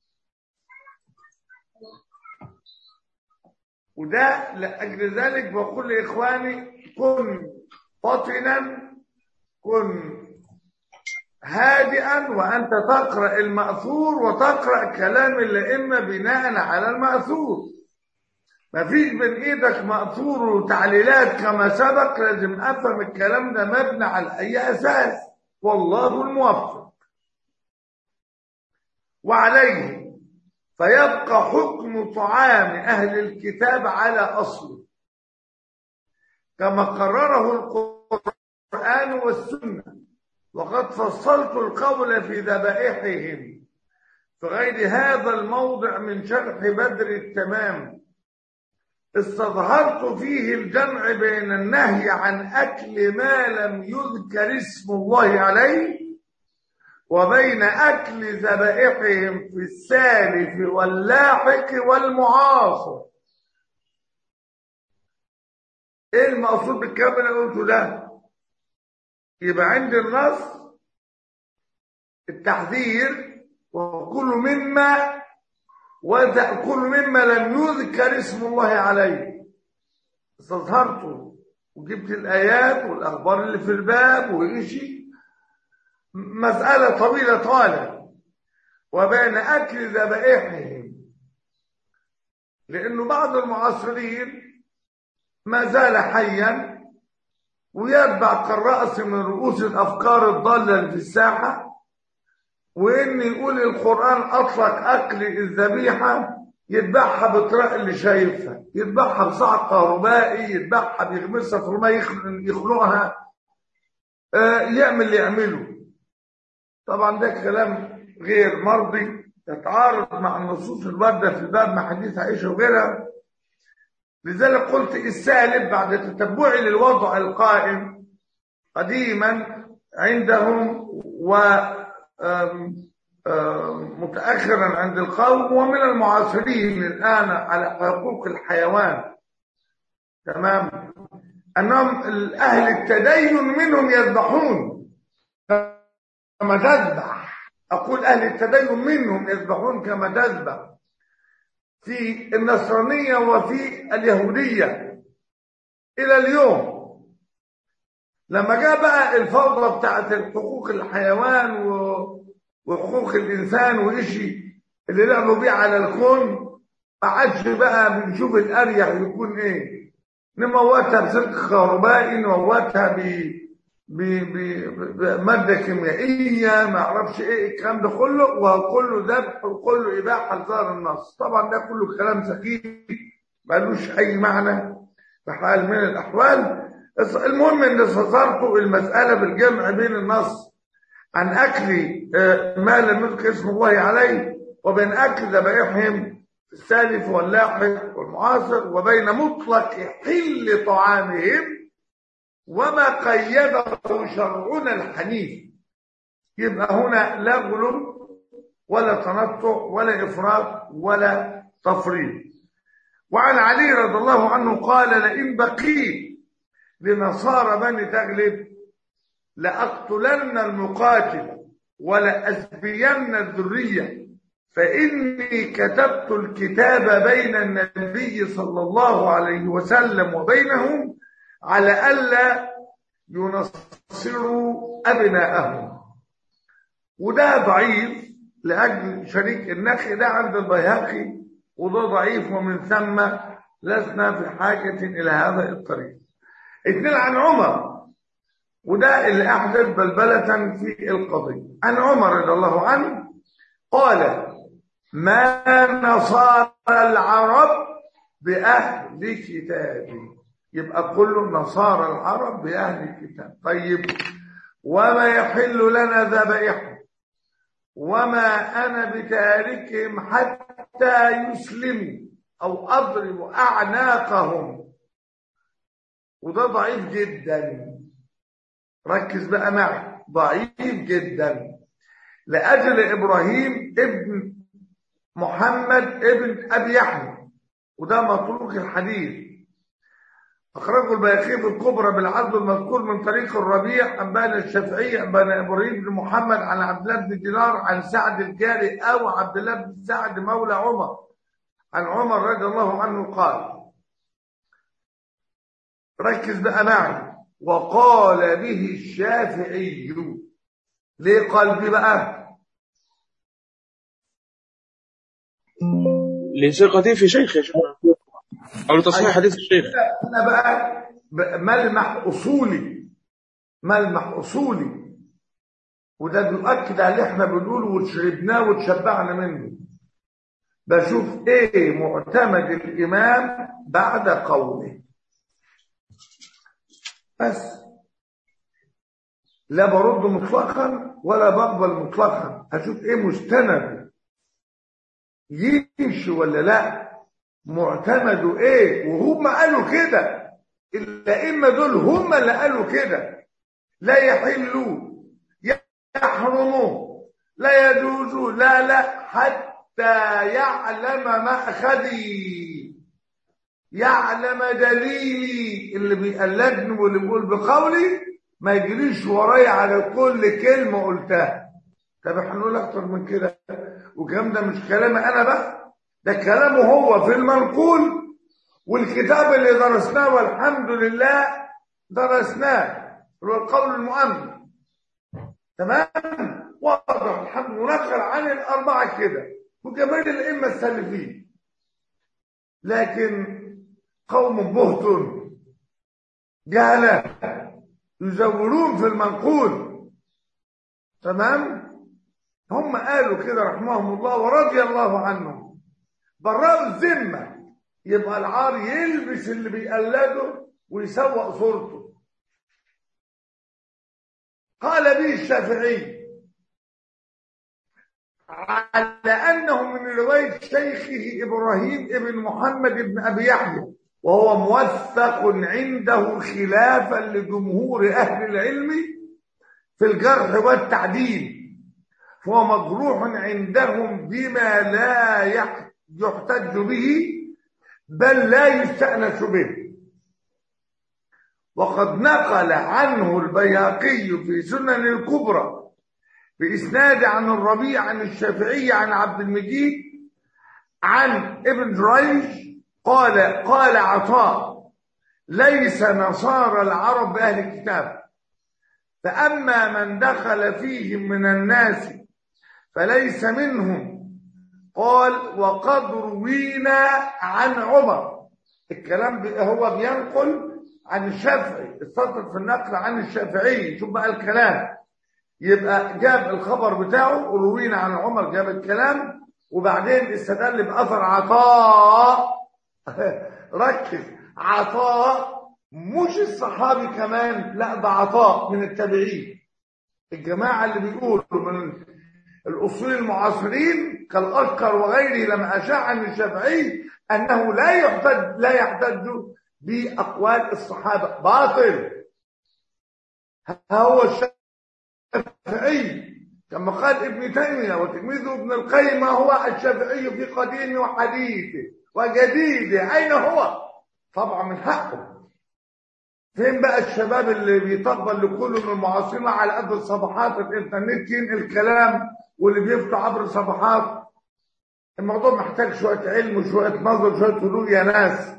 وده لأجل ذلك بقول لإخواني كن فطنا كن هادئا وأنت تقرأ المأثور وتقرأ كلام الأئمة بناء على المأثور ما فيش بين ايدك مأثور وتعليلات كما سبق لازم افهم الكلام ده مبني على اي اساس والله الموفق وعليه فيبقى حكم طعام اهل الكتاب على اصله كما قرره القرآن والسنة وقد فصلت القول في ذبائحهم في غير هذا الموضع من شرح بدر التمام استظهرت فيه الجمع بين النهي عن أكل ما لم يذكر اسم الله عليه وبين أكل ذبائحهم في السالف واللاحق والمعاصر ايه المقصود بالكلام اللي قلته ده يبقى عند النص التحذير وكل مما وتأكل مما لم يذكر اسم الله عليه استظهرته وجبت الآيات والأخبار اللي في الباب وإيشي مسألة طويلة طالة وبين أكل ذبائحهم لأنه بعض المعاصرين ما زال حيا ويتبع كالرأس من رؤوس الأفكار الضالة اللي في الساحة وإن يقول القرآن أطلق أكل الذبيحة يذبحها بطرق اللي شايفها يذبحها بصعق كهربائي يذبحها بيغمسها في الماء يخنقها آه يعمل اللي يعمله طبعا ده كلام غير مرضي يتعارض مع النصوص الواردة في الباب مع حديث عائشة وغيرها لذلك قلت السالب بعد تتبعي للوضع القائم قديما عندهم و متأخرا عند القوم ومن المعاصرين الآن على حقوق الحيوان تمام أنهم أهل التدين منهم يذبحون كما تذبح أقول أهل التدين منهم يذبحون كما تذبح في النصرانية وفي اليهودية إلى اليوم لما جاء بقى الفوضى بتاعت حقوق الحيوان وحقوق الإنسان وإشي اللي لعبوا بيه على الكون ما عادش بقى بنشوف الأريح يكون إيه نموتها بسلك كهربائي نموتها ب بمادة كيميائية ما اعرفش ايه الكلام ده كله وكله ذبح وكله إباحة لظاهر النص طبعا ده كله كلام سخيف ملوش أي معنى في حال من الأحوال المهم ان استصرت المسألة بالجمع بين النص عن أكل ما لم يذكر اسم الله عليه وبين أكل ذبائحهم السالف واللاحق والمعاصر وبين مطلق حل طعامهم وما قيده شرعنا الحنيف يبقى هنا لا غلو ولا تنطع ولا إفراط ولا تفريط وعن علي رضي الله عنه قال لئن بقيت لنصارى بني تغلب لأقتلن المقاتل ولأسبين الذرية فإني كتبت الكتاب بين النبي صلى الله عليه وسلم وبينهم على ألا ينصروا أبناءهم وده ضعيف لأجل شريك النخي ده عند البيهقي وده ضعيف ومن ثم لسنا في حاجة إلى هذا الطريق اثنين عن عمر وده اللي أحدث بلبلة في القضية عن عمر رضي الله عنه قال ما نصار العرب بأهل كتاب يبقى كل نصارى العرب بأهل الكتاب طيب وما يحل لنا ذبائحهم وما أنا بتاركهم حتى يسلموا أو أضرب أعناقهم وده ضعيف جدا ركز بقى معي ضعيف جدا لأجل إبراهيم ابن محمد ابن أبي يحيى وده مطروق الحديث أخرجه البيهقي في الكبرى بالعدل المذكور من طريق الربيع أنبانا الشافعي أنبانا إبراهيم بن محمد عن عبد الله بن دينار عن سعد الجاري أو عبد الله بن سعد مولى عمر عن عمر رضي الله عنه قال ركز بقى معي وقال به الشافعي ليه قال به بقى لثقته في شيخه يا شيخنا او لتصحيح حديث الشيخ انا بقى ب- ملمح اصولي ملمح اصولي وده بيؤكد على اللي احنا بنقوله وشربناه وتشبعنا منه بشوف ايه معتمد الامام بعد قوله بس لا برد مطلقا ولا بقبل مطلقا اشوف ايه مستند يمشي ولا لا معتمده ايه وهم قالوا كده الائمه دول هم اللي قالوا كده لا يحلوا يحرموا لا يجوزوا لا لا حتى يعلم مأخذي يعلم دليلي اللي بيقلدني واللي بيقول بقولي ما يجريش ورايا على كل كلمه قلتها طب احنا نقول اكتر من كده والكلام ده مش كلامي انا بقى ده كلامه هو في المنقول والكتاب اللي درسناه والحمد لله درسناه اللي هو القول المؤمن تمام واضح الحمد لله ونقل عن الاربعه كده وكمان الائمه السلفيين لكن قوم بهت جهله يزورون في المنقول تمام هم قالوا كده رحمهم الله ورضي الله عنهم براءوا الذمه يبقى العار يلبس اللي بيقلده ويسوق صورته قال به الشافعي على انه من روايه شيخه ابراهيم ابن محمد بن ابي يحيى وهو موثق عنده خلافا لجمهور اهل العلم في الجرح والتعديل فهو مجروح عندهم بما لا يح- يحتج به بل لا يستأنس به وقد نقل عنه البيهقي في سنن الكبرى بإسناد عن الربيع عن الشافعي عن عبد المجيد عن ابن جريج قال قال عطاء ليس نصارى العرب بأهل الكتاب فأما من دخل فيهم من الناس فليس منهم قال وقد روينا عن عمر الكلام بي- هو بينقل عن الشافعي السطر في النقل عن الشافعي شوف بقى الكلام يبقى جاب الخبر بتاعه وروينا عن عمر جاب الكلام وبعدين استدل بأثر عطاء ركز عطاء مش الصحابي كمان لا ده عطاء من التابعين الجماعة اللي بيقولوا من الأصول المعاصرين كالأشكر وغيره لما أشاع عن الشافعي أنه لا يحتج لا يحتج بأقوال الصحابة باطل ها هو الشافعي كما قال ابن تيمية وتلميذه ابن القيم ما هو الشافعي في قديم وحديثه وجديده أين هو؟ طبعا من حقه فين بقى الشباب اللي بيطبل لكل من المعاصرين على قد صفحات الانترنت ينقل الكلام واللي بيفتح عبر صفحات الموضوع محتاج شوية علم وشوية نظر وشوية هدوء يا ناس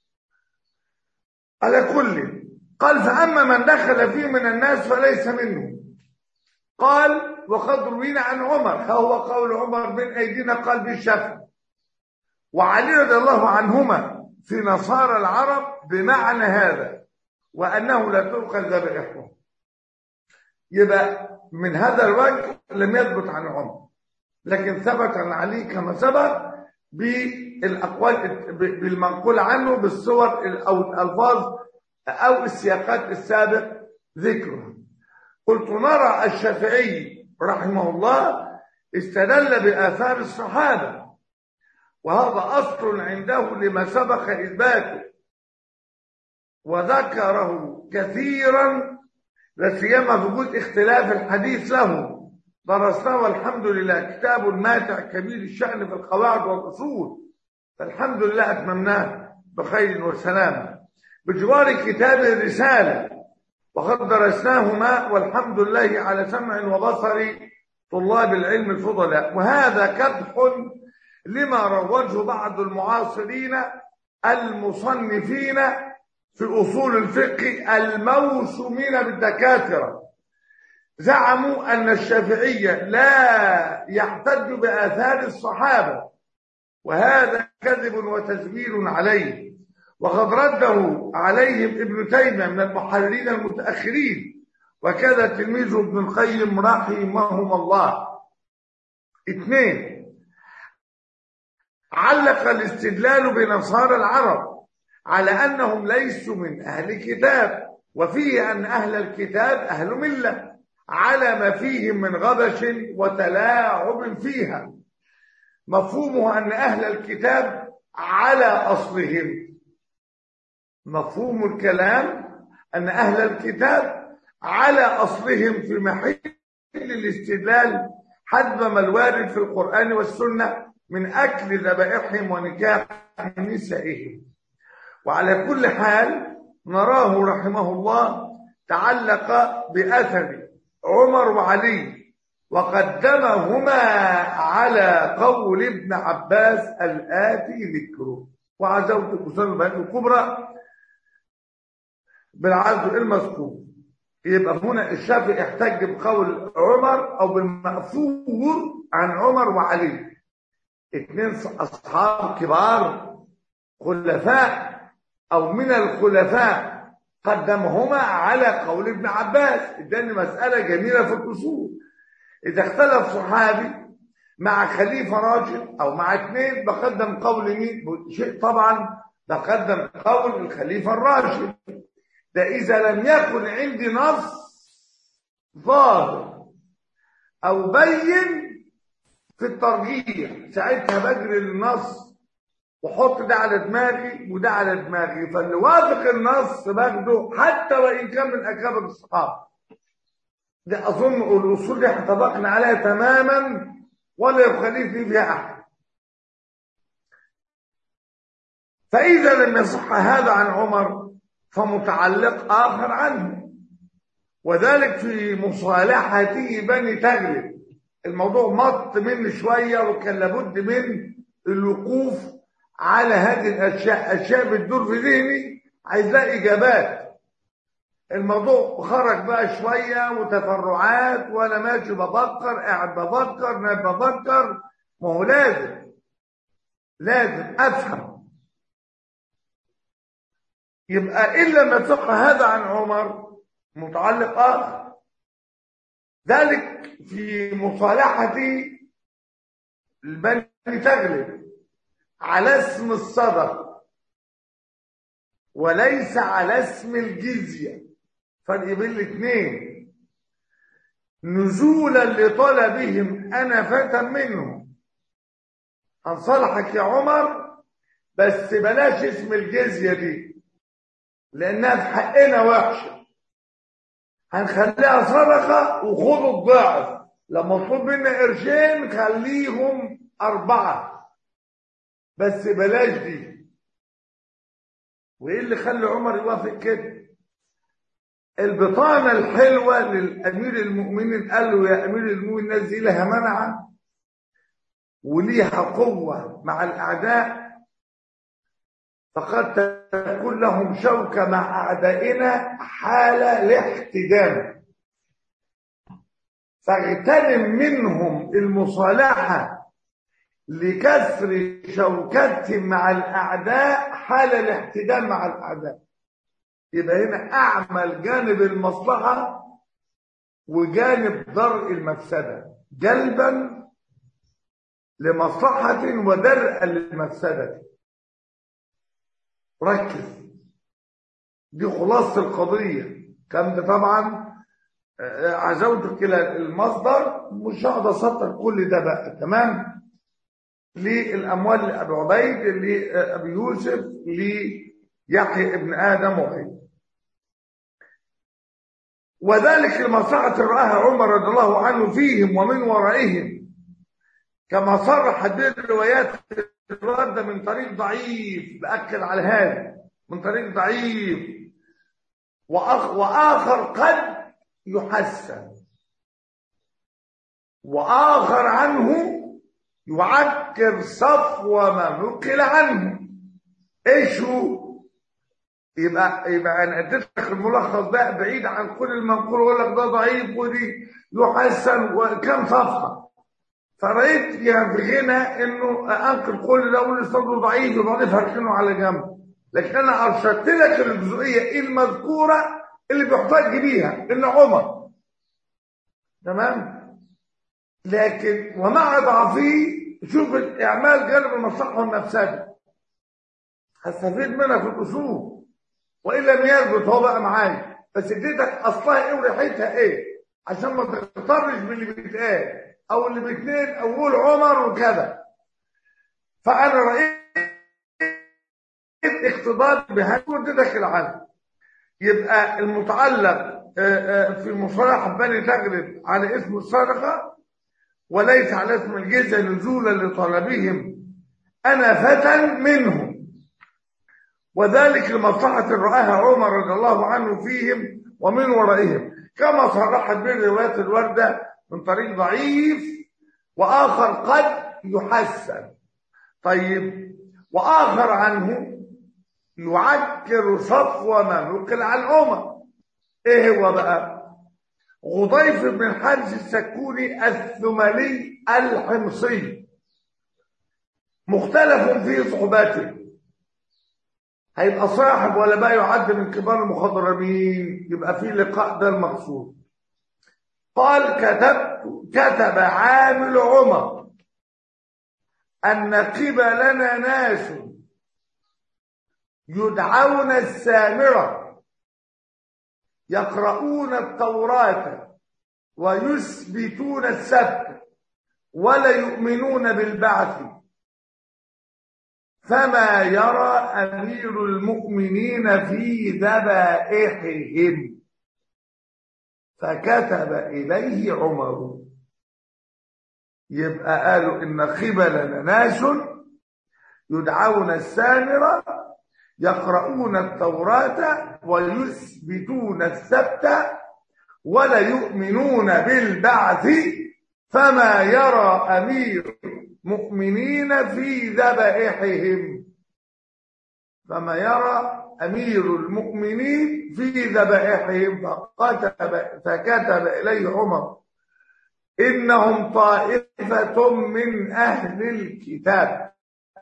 على كل قال فأما من دخل فيه من الناس فليس منه قال وقد روينا عن عمر هو قول عمر بن أيدينا قال بالشفع وعلي رضي الله عنهما في نصارى العرب بمعنى هذا وأنه لا تؤخذ ذبائحهم يبقى من هذا الوجه لم يثبت عن عمر لكن ثبت عن علي كما ثبت بالأقوال بالمنقول عنه بالصور أو الألفاظ أو السياقات السابق ذكرها قلت نرى الشافعي رحمه الله استدل بآثار الصحابة وهذا أصل عنده لما سبق إثباته وذكره كثيرا لا سيما في وجود اختلاف الحديث له درسناه والحمد لله كتاب ماتع كبير الشأن في القواعد والأصول فالحمد لله أتممناه بخير وسلام بجوار كتاب الرسالة وقد درسناهما والحمد لله على سمع وبصر طلاب العلم الفضلاء وهذا كدح لما روجه بعض المعاصرين المصنفين في أصول الفقه الموسومين بالدكاترة زعموا أن الشافعية لا يحتج بآثار الصحابة وهذا كذب وتزوير عليه وقد رده عليهم ابن تيمية من المحررين المتأخرين وكذا تلميذه ابن القيم رحمهم الله اثنين علق الاستدلال بنصارى العرب على أنهم ليسوا من أهل الكتاب وفيه أن أهل الكتاب أهل ملة على ما فيهم من غبش وتلاعب فيها مفهومه أن أهل الكتاب على أصلهم مفهوم الكلام أن أهل الكتاب على أصلهم في محل الاستدلال حسب ما الوارد في القرآن والسنة من أكل ذبائحهم ونكاح نسائهم وعلى كل حال نراه رحمه الله تعلق بأثر عمر وعلي وقدمهما على قول ابن عباس الآتي ذكره وعزوت الكسر البيان الكبرى بالعزو المذكور يبقى هنا الشافعي احتج بقول عمر او بالمأثور عن عمر وعلي اثنين اصحاب كبار خلفاء او من الخلفاء قدمهما على قول ابن عباس اداني مسألة جميلة في الأصول إذا اختلف صحابي مع خليفة راجل أو مع اثنين بقدم قول مين شيء طبعا بقدم قول الخليفة الراجل ده إذا لم يكن عندي نص ظاهر أو بين في الترجيح ساعتها بجري النص وحط ده على دماغي وده على دماغي فاللي وافق النص باخده حتى وان كان من اكابر الصحابه ده اظن الاصول دي اتفقنا عليها تماما ولا يخالفني فيها احد فاذا لم يصح هذا عن عمر فمتعلق اخر عنه وذلك في مصالحته بني تغلب الموضوع مط مني شويه وكان لابد من الوقوف على هذه الاشياء اشياء بتدور في ذهني عايز لها اجابات الموضوع خرج بقى شويه وتفرعات وانا ماشي بفكر قاعد بفكر نايم بفكر ما هو لازم لازم افهم يبقى ان لم يصح هذا عن عمر متعلق اخر ذلك في مصالحه البني تغلب على اسم الصدقة وليس على اسم الجزية فرق بين الاثنين نزولا لطلبهم أنا فتى منهم هنصالحك يا عمر بس بلاش اسم الجزية دي لأنها في حقنا وحشة هنخليها صدقة وخدوا الضعف لما مطلوب منا قرشين خليهم أربعة بس بلاش دي وايه اللي خلى عمر يوافق كده البطانة الحلوة للأمير المؤمنين قال له يا أمير المؤمنين الناس دي لها منعة وليها قوة مع الأعداء فقد تكون لهم شوكة مع أعدائنا حالة لاحتدام فاغتنم منهم المصالحة لكسر شوكتهم مع الأعداء حال الاحتدام مع الأعداء يبقى هنا أعمل جانب المصلحة وجانب درء المفسدة جلبا لمصلحة ودرءا للمفسدة ركز دي خلاصة القضية كم ده طبعا آه، عزوتك الى المصدر مش هقعد اسطر كل ده بقى تمام للاموال لابي عبيد لابي يوسف ليحيى ابن ادم وغيره وذلك لمصلحة رآها عمر رضي الله عنه فيهم ومن ورائهم كما صرحت به الروايات الواردة من طريق ضعيف بأكد على هذا من طريق ضعيف وأخ وآخر قد يحسن وآخر عنه يعكر صفو ما نقل عنه ايش هو يبقى يبقى انا اديت لك الملخص بقى بعيد عن كل المنقول ويقول لك ده ضعيف ودي يحسن وكم صفحه فرأيت يعني في غنى انه انقل كل ده اقول استاذه ضعيف وبعدين فركنه على جنب لكن انا ارشدت لك الجزئيه المذكوره اللي بيحتج بيها ان عمر تمام لكن ومع ضعفه شوف الاعمال جانب المصلحه والمفسده هستفيد منها في الاصول وان لم يثبت هو بقى معايا بس اديتك اصلها ايه وريحتها ايه عشان ما تغترش باللي بيتقال او اللي بيتنين او قول عمر وكذا فانا رايت اقتضاء بهذا واديتك العدل يبقى المتعلق في مصطلح بني تغلب على اسم الصدقه وليس على اسم الجزء نزولا لطلبهم انا فتى منهم وذلك لمصلحة رآها عمر رضي الله عنه فيهم ومن ورائهم كما صرحت به الروايات الواردة من طريق ضعيف وآخر قد يحسن طيب وآخر عنه يعكر صفو ما نقل عن عمر ايه هو بقى غضيف بن الحارث السكوني الثملي الحمصي مختلف في صحبته هيبقى صاحب ولا بقى يعد من كبار المخضرمين يبقى في لقاء ده المقصود قال كتبت كتب عامل عمر أن قبلنا ناس يدعون السامرة يقرؤون التوراة ويثبتون السبت ولا يؤمنون بالبعث فما يرى أمير المؤمنين في ذبائحهم فكتب إليه عمر يبقى قالوا إن قبلنا ناس يدعون السامرة يقرؤون التوراة ويثبتون السبت ولا يؤمنون بالبعث فما يرى أمير مؤمنين في ذبائحهم فما يرى أمير المؤمنين في ذبائحهم فكتب, فكتب إليه عمر إنهم طائفة من أهل الكتاب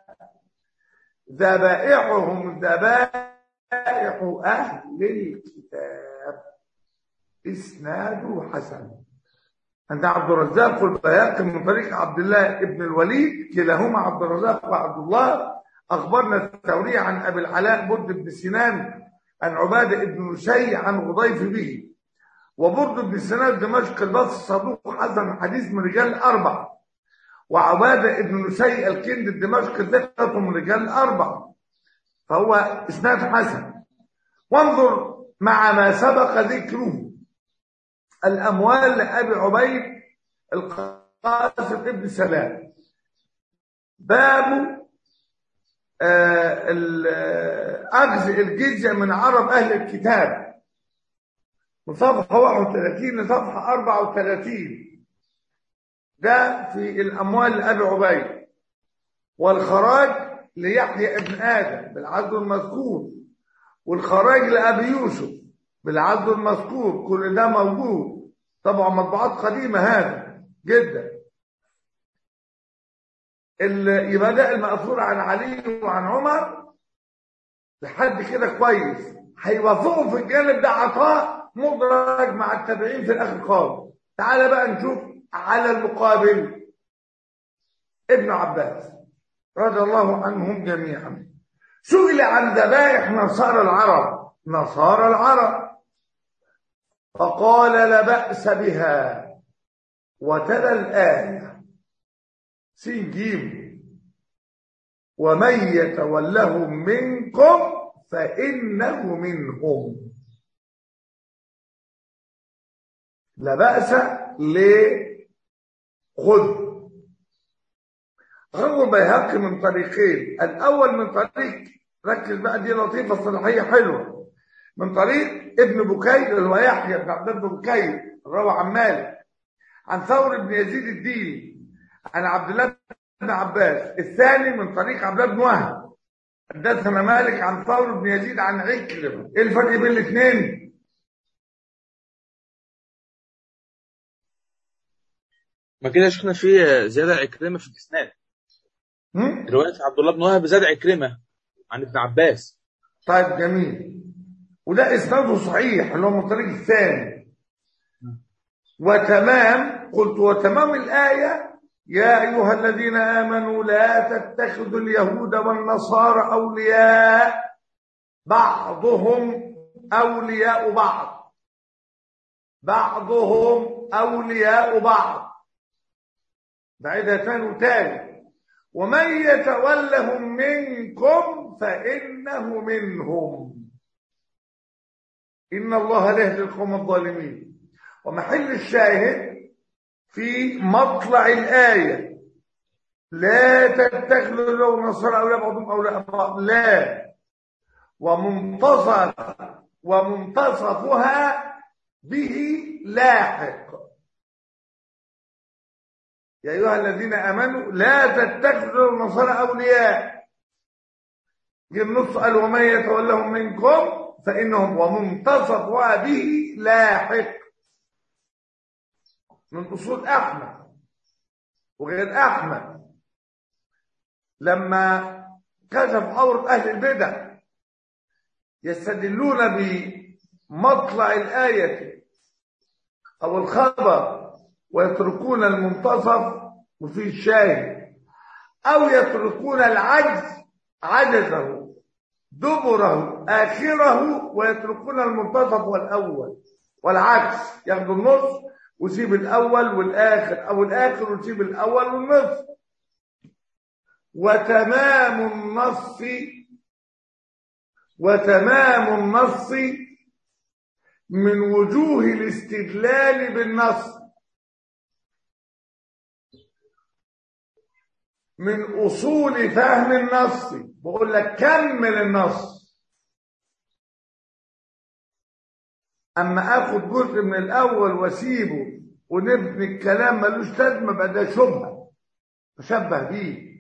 ذبائحهم ذبائح أهل الكتاب إسناد حسن عند عبد الرزاق والبياقي من طريق عبد الله ابن الوليد كلاهما عبد الرزاق وعبد الله أخبرنا الثوري عن أبي العلاء برد بن سنان عن عبادة بن نشي عن غضيف به وبرد بن سنان دمشق البصري صدوق حسن حديث من رجال الأربع وعبادة بن نشي الكند الدمشق ثقة من رجال الأربع فهو إسناد حسن وانظر مع ما سبق ذكره الأموال لأبي عبيد القاسم ابن سلام باب أخذ الجزية من عرب أهل الكتاب من صفحة 31 لصفحة 34 ده في الأموال لأبي عبيد والخراج ليحيى ابن آدم بالعدل المذكور والخراج لأبي يوسف بالعدل المذكور كل ده موجود طبعا مطبوعات قديمة هذا جدا يبقى ده المأثور عن علي وعن عمر لحد كده كويس هيوافقوا في الجانب ده عطاء مدرج مع التابعين في الاخر خالص تعال بقى نشوف على المقابل ابن عباس رضي الله عنهم جميعا سئل عن ذبائح نصارى العرب نصارى العرب فقال لا بأس بها وتلا الآية سين جيم ومن يتولهم منكم فإنه منهم لا بأس لخذ روى بيهقي من طريقين الأول من طريق ركز بقى دي لطيفة صلاحية حلوة من طريق ابن بكير اللي هو يحيى بن عبد الله بن بكير روى عن مالك عن ثور بن يزيد الديني عن عبد الله بن عباس الثاني من طريق عبد الله بن وهب حدثنا مالك عن ثور بن يزيد عن عكرمة ايه الفرق بين الاثنين ما كده شفنا في زيادة عكرمة في الإسناد هم؟ رواية عبد الله بن وهب زاد عكرمة عن ابن عباس طيب جميل وده اسناده صحيح اللي هو من طريق الثاني وتمام قلت وتمام الآية يا أيها الذين آمنوا لا تتخذوا اليهود والنصارى أولياء بعضهم أولياء بعض بعضهم أولياء بعض بعيدها تاني وتاني ومن يتولهم منكم فإنه منهم إن الله لا يهدي القوم الظالمين ومحل الشاهد في مطلع الآية لا تتخذوا لو نصر أولياء بعضهم أولياء بعض لا ومنتصف ومنتصفها به لاحق يا أيها الذين آمنوا لا تتخذوا النصارى أولياء جه النص قال ومن يتولهم منكم فإنهم ومنتصفها به لاحق من أصول أحمد وغير أحمد لما كشف عورة أهل البدع يستدلون بمطلع الآية أو الخبر ويتركون المنتصف وفي الشاهد أو يتركون العجز عجزه دبره آخره ويتركون المنتصف والأول والعكس ياخدوا النص ويسيب الأول والآخر أو الآخر ويسيب الأول والنصف وتمام النص وتمام النص من وجوه الاستدلال بالنص من أصول فهم النص بقول لك كمل النص أما أخد جزء من الأول وأسيبه ونبني الكلام ملوش لازمة بقى ده شبهة مشبه بيه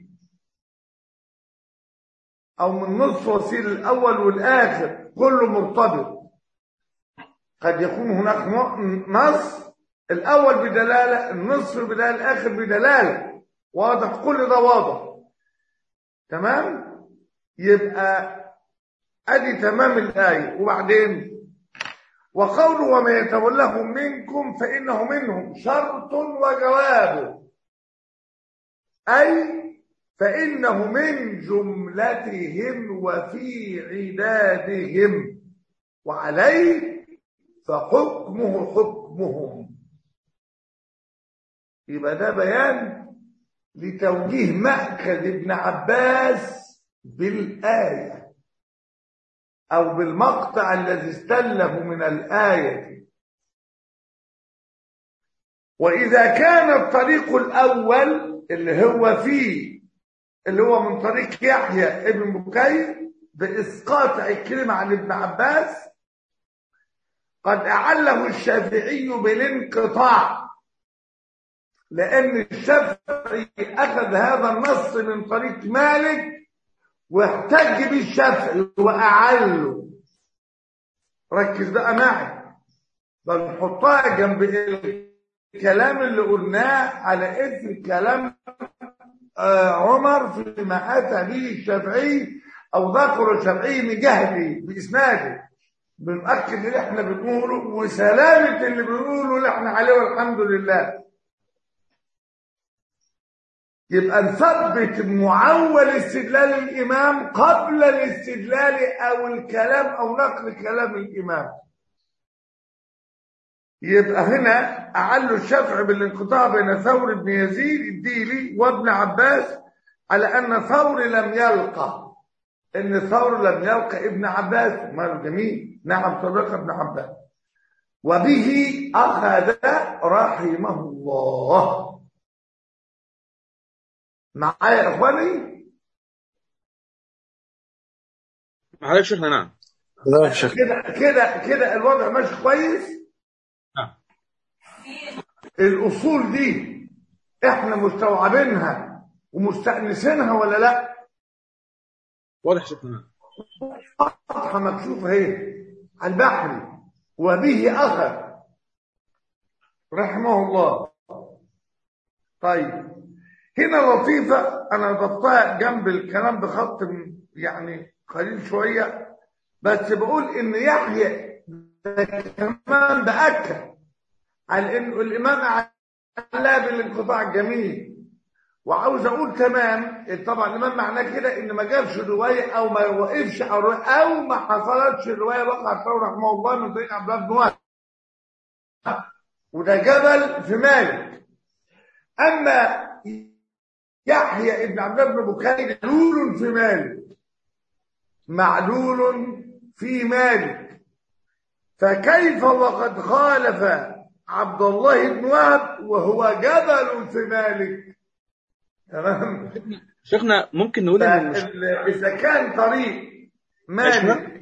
أو من نص وسيل الأول والآخر كله مرتبط قد يكون هناك نص الأول بدلالة النصف بدلالة الآخر بدلالة واضح كل ده واضح تمام يبقى ادي تمام الايه وبعدين وقوله وما يتولهم منكم فانه منهم شرط وجواب اي فانه من جملتهم وفي عدادهم وعليه فحكمه حكمهم يبقى ده بيان لتوجيه مأخذ ابن عباس بالآية أو بالمقطع الذي استله من الآية وإذا كان الطريق الأول اللي هو فيه اللي هو من طريق يحيى ابن بكير بإسقاط الكلمة عن ابن عباس قد أعله الشافعي بالانقطاع لأن الشافعي أخذ هذا النص من طريق مالك واحتج به الشافعي وأعله ركز بقى معي بنحطها جنب الكلام اللي قلناه على إثر كلام عمر فيما أتى به الشافعي أو ذكر الشافعي من جهله بإسناده بنأكد اللي احنا بنقوله وسلامة اللي بنقوله اللي احنا عليه والحمد لله يبقى نثبت معول استدلال الإمام قبل الاستدلال أو الكلام أو نقل كلام الإمام يبقى هنا أعلوا الشافعي بالانقطاع بين ثور بن يزيد الديلي وابن عباس على أن ثور لم يلقى إن ثور لم يلقى ابن عباس ماله جميل نعم صدق ابن عباس وبه أخذ رحمه الله معايا يا إخواني معلش احنا نعم لا يا شيخ كده كده كده الوضع ماشي كويس نعم الأصول دي إحنا مستوعبينها ومستأنسينها ولا لا؟ واضح شيخنا نعم واضحة مكشوفة اهي على البحر وبه أخذ رحمه الله طيب هنا لطيفة أنا ضفتها جنب الكلام بخط م- يعني قليل شوية بس بقول إن يحيى ده كمان بأكد على إنه الإمام علاه بالانقطاع الجميل وعاوز اقول تمام طبعا الامام معناه كده ان ما جابش روايه او ما وقفش او رواية او ما حصلتش الروايه وقع الثوري رحمه الله من طريق عبد الله بن وهب وده جبل في مالك اما يحيى ابن عبد الله بن بكير معلول في مالك معلول في مالك فكيف وقد خالف عبد الله بن وهب وهو جبل في مالك تمام شيخنا ممكن نقول ان المش... فال- إذا كان طريق مالك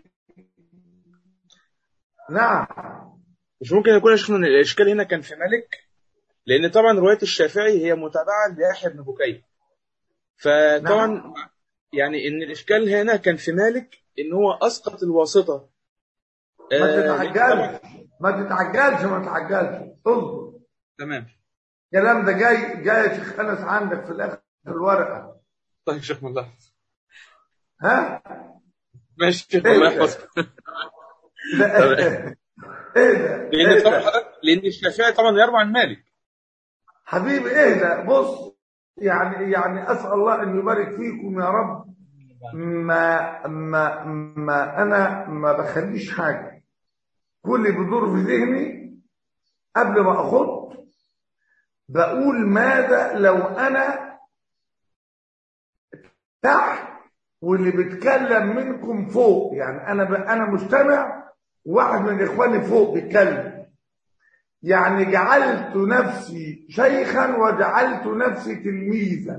نعم مش ممكن يكون يا شيخنا ان الاشكال هنا كان في مالك لان طبعا روايه الشافعي هي متابعه ليحيى بن بكير فطبعا نعم. يعني ان الاشكال هنا كان في مالك ان هو اسقط الواسطه ما آه، تتعجلش ما تتعجلش ما تتعجلش اصبر تمام الكلام ده جاي جاي يا شيخ انس عندك في الاخر في الورقه طيب شيخنا الله ها ماشي شيخنا الله يحفظك ده ايه ده لان إيه طبعا ده؟ حضرتك لان الشافعي طبعا يروى عن مالك حبيبي اهدى بص يعني يعني اسال الله ان يبارك فيكم يا رب ما ما ما انا ما بخليش حاجه كل اللي بيدور في ذهني قبل ما اخط بقول ماذا لو انا تحت واللي بيتكلم منكم فوق يعني انا ب... انا مستمع واحد من اخواني فوق بيتكلم يعني جعلت نفسي شيخا وجعلت نفسي تلميذا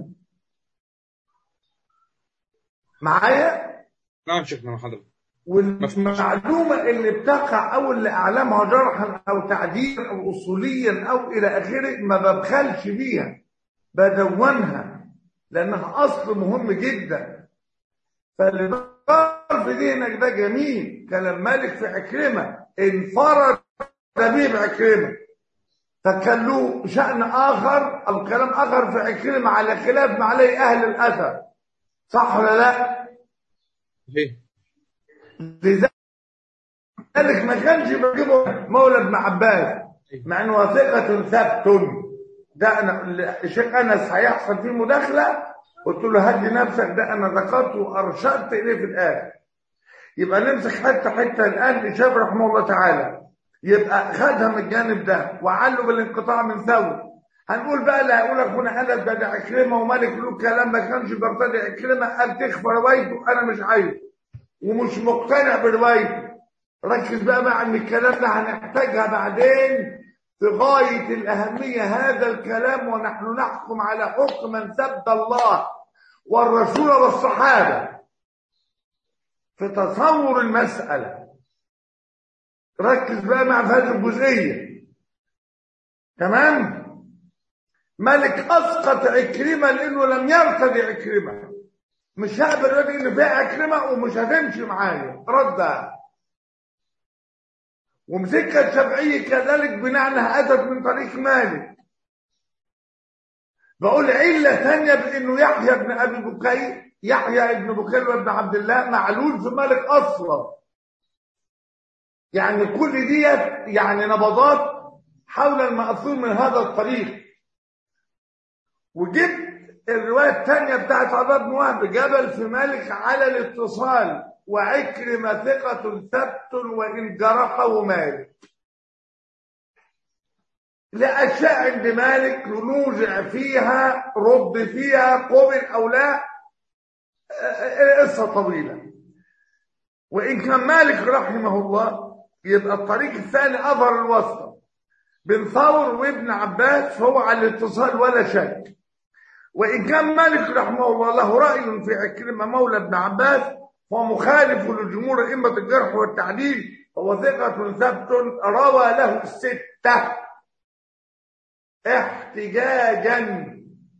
معايا نعم شيخنا مع حضرتك والمعلومة اللي بتقع أو اللي أعلمها جرحا أو تعديلا أو أصوليا أو إلى آخره ما ببخلش بيها بدونها لأنها أصل مهم جدا فاللي دار في ذهنك ده جميل كلام مالك في عكرمة انفرد به بعكرمة فكان له شأن آخر أو كلام آخر في عكرمة على خلاف ما عليه أهل الأثر صح ولا لا؟ ليه لذلك ما كانش بيجيبه مولى ابن عباس مع انه ثقة ثبت ده انا الشيخ انس هيحصل فيه مداخلة قلت له هدي نفسك ده انا ذكرته وارشدت اليه في الاخر يبقى نمسك حته حته الان لشاب رحمه الله تعالى يبقى خدها من الجانب ده وعلوا بالانقطاع من ثور هنقول بقى اللي هيقول لك هنا انس ده ده عكرمه ومالك له كلام ما كانش بيرتضي عكرمه قال تخفى روايته انا مش عايز ومش مقتنع بروايته ركز بقى مع ان الكلام ده هنحتاجها بعدين في غاية الأهمية هذا الكلام ونحن نحكم على حكم من سب الله والرسول والصحابة في تصور المسألة ركز بقى مع في هذه الجزئية تمام ملك أسقط عكرمة لأنه لم يرتدي عكرمة مش هقبل راجل ان فيها عكرمة ومش هتمشي معايا ردها ومسكها الشافعي كذلك بناء انها اتت من طريق مالك بقول علة ثانية بانه يحيى بن ابي بكير يحيى ابن بكير وابن عبد الله معلول في مالك اصلا يعني كل ديت يعني نبضات حول المأثور من هذا الطريق وجبت الرواية الثانية بتاعت عبد بن وهب جبل في مالك على الاتصال وعكرمة ثقة ثبت وإن جرحه مالك لأشياء عند مالك نوزع فيها رد فيها قبل أو لا قصة طويلة وإن كان مالك رحمه الله يبقى الطريق الثاني أظهر الوسط بن ثور وابن عباس فهو على الاتصال ولا شك وإن كان مالك رحمه الله له رأي في عكرمة مولى ابن عباس فهو مخالف لجمهور أئمة الجرح والتعديل هو ثقة ثبت روى له الستة احتجاجا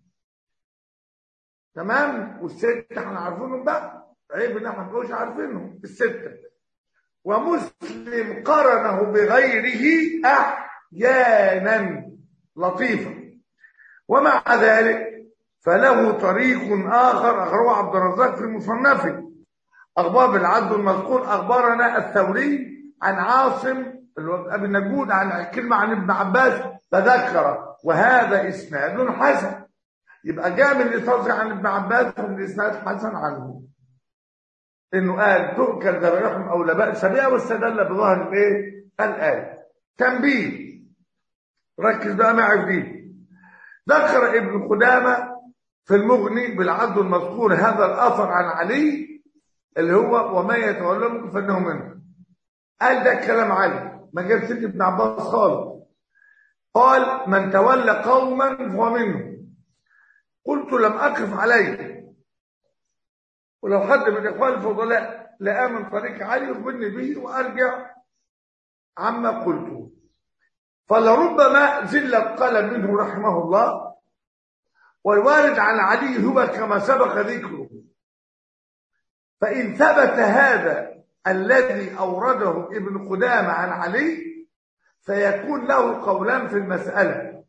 تمام والستة احنا عارفينهم بقى عيب ان احنا ما نبقوش عارفينهم الستة ومسلم قرنه بغيره احيانا لطيفا ومع ذلك فله طريق اخر اخره عبد الرزاق في مصنفه اخبار بالعدل المذكور اخبرنا الثوري عن عاصم اللي هو ابي نجود عن كلمه عن ابن عباس فذكر وهذا اسناد حسن يبقى جاء من الاتصال عن ابن عباس من اسناد حسن عنه انه قال تؤكل ذبائحهم او لا باس بها واستدل بظاهر الايه؟ الايه تنبيه ركز بقى معي في دي ذكر ابن قدامه في المغني بالعدل المذكور هذا الاثر عن علي اللي هو وما يتولى منكم فانه منه قال ده كلام علي ما جاب سيره ابن عباس خالص قال من تولى قوما فهو منهم قلت لم اقف عليه ولو حد من اخوان الفضلاء لآمن طريق علي يخبرني به وارجع عما قلته فلربما زل قلم منه رحمه الله والوارد عن علي هو كما سبق ذكره فإن ثبت هذا الذي أورده ابن قدامة عن علي فيكون له قولان في المسألة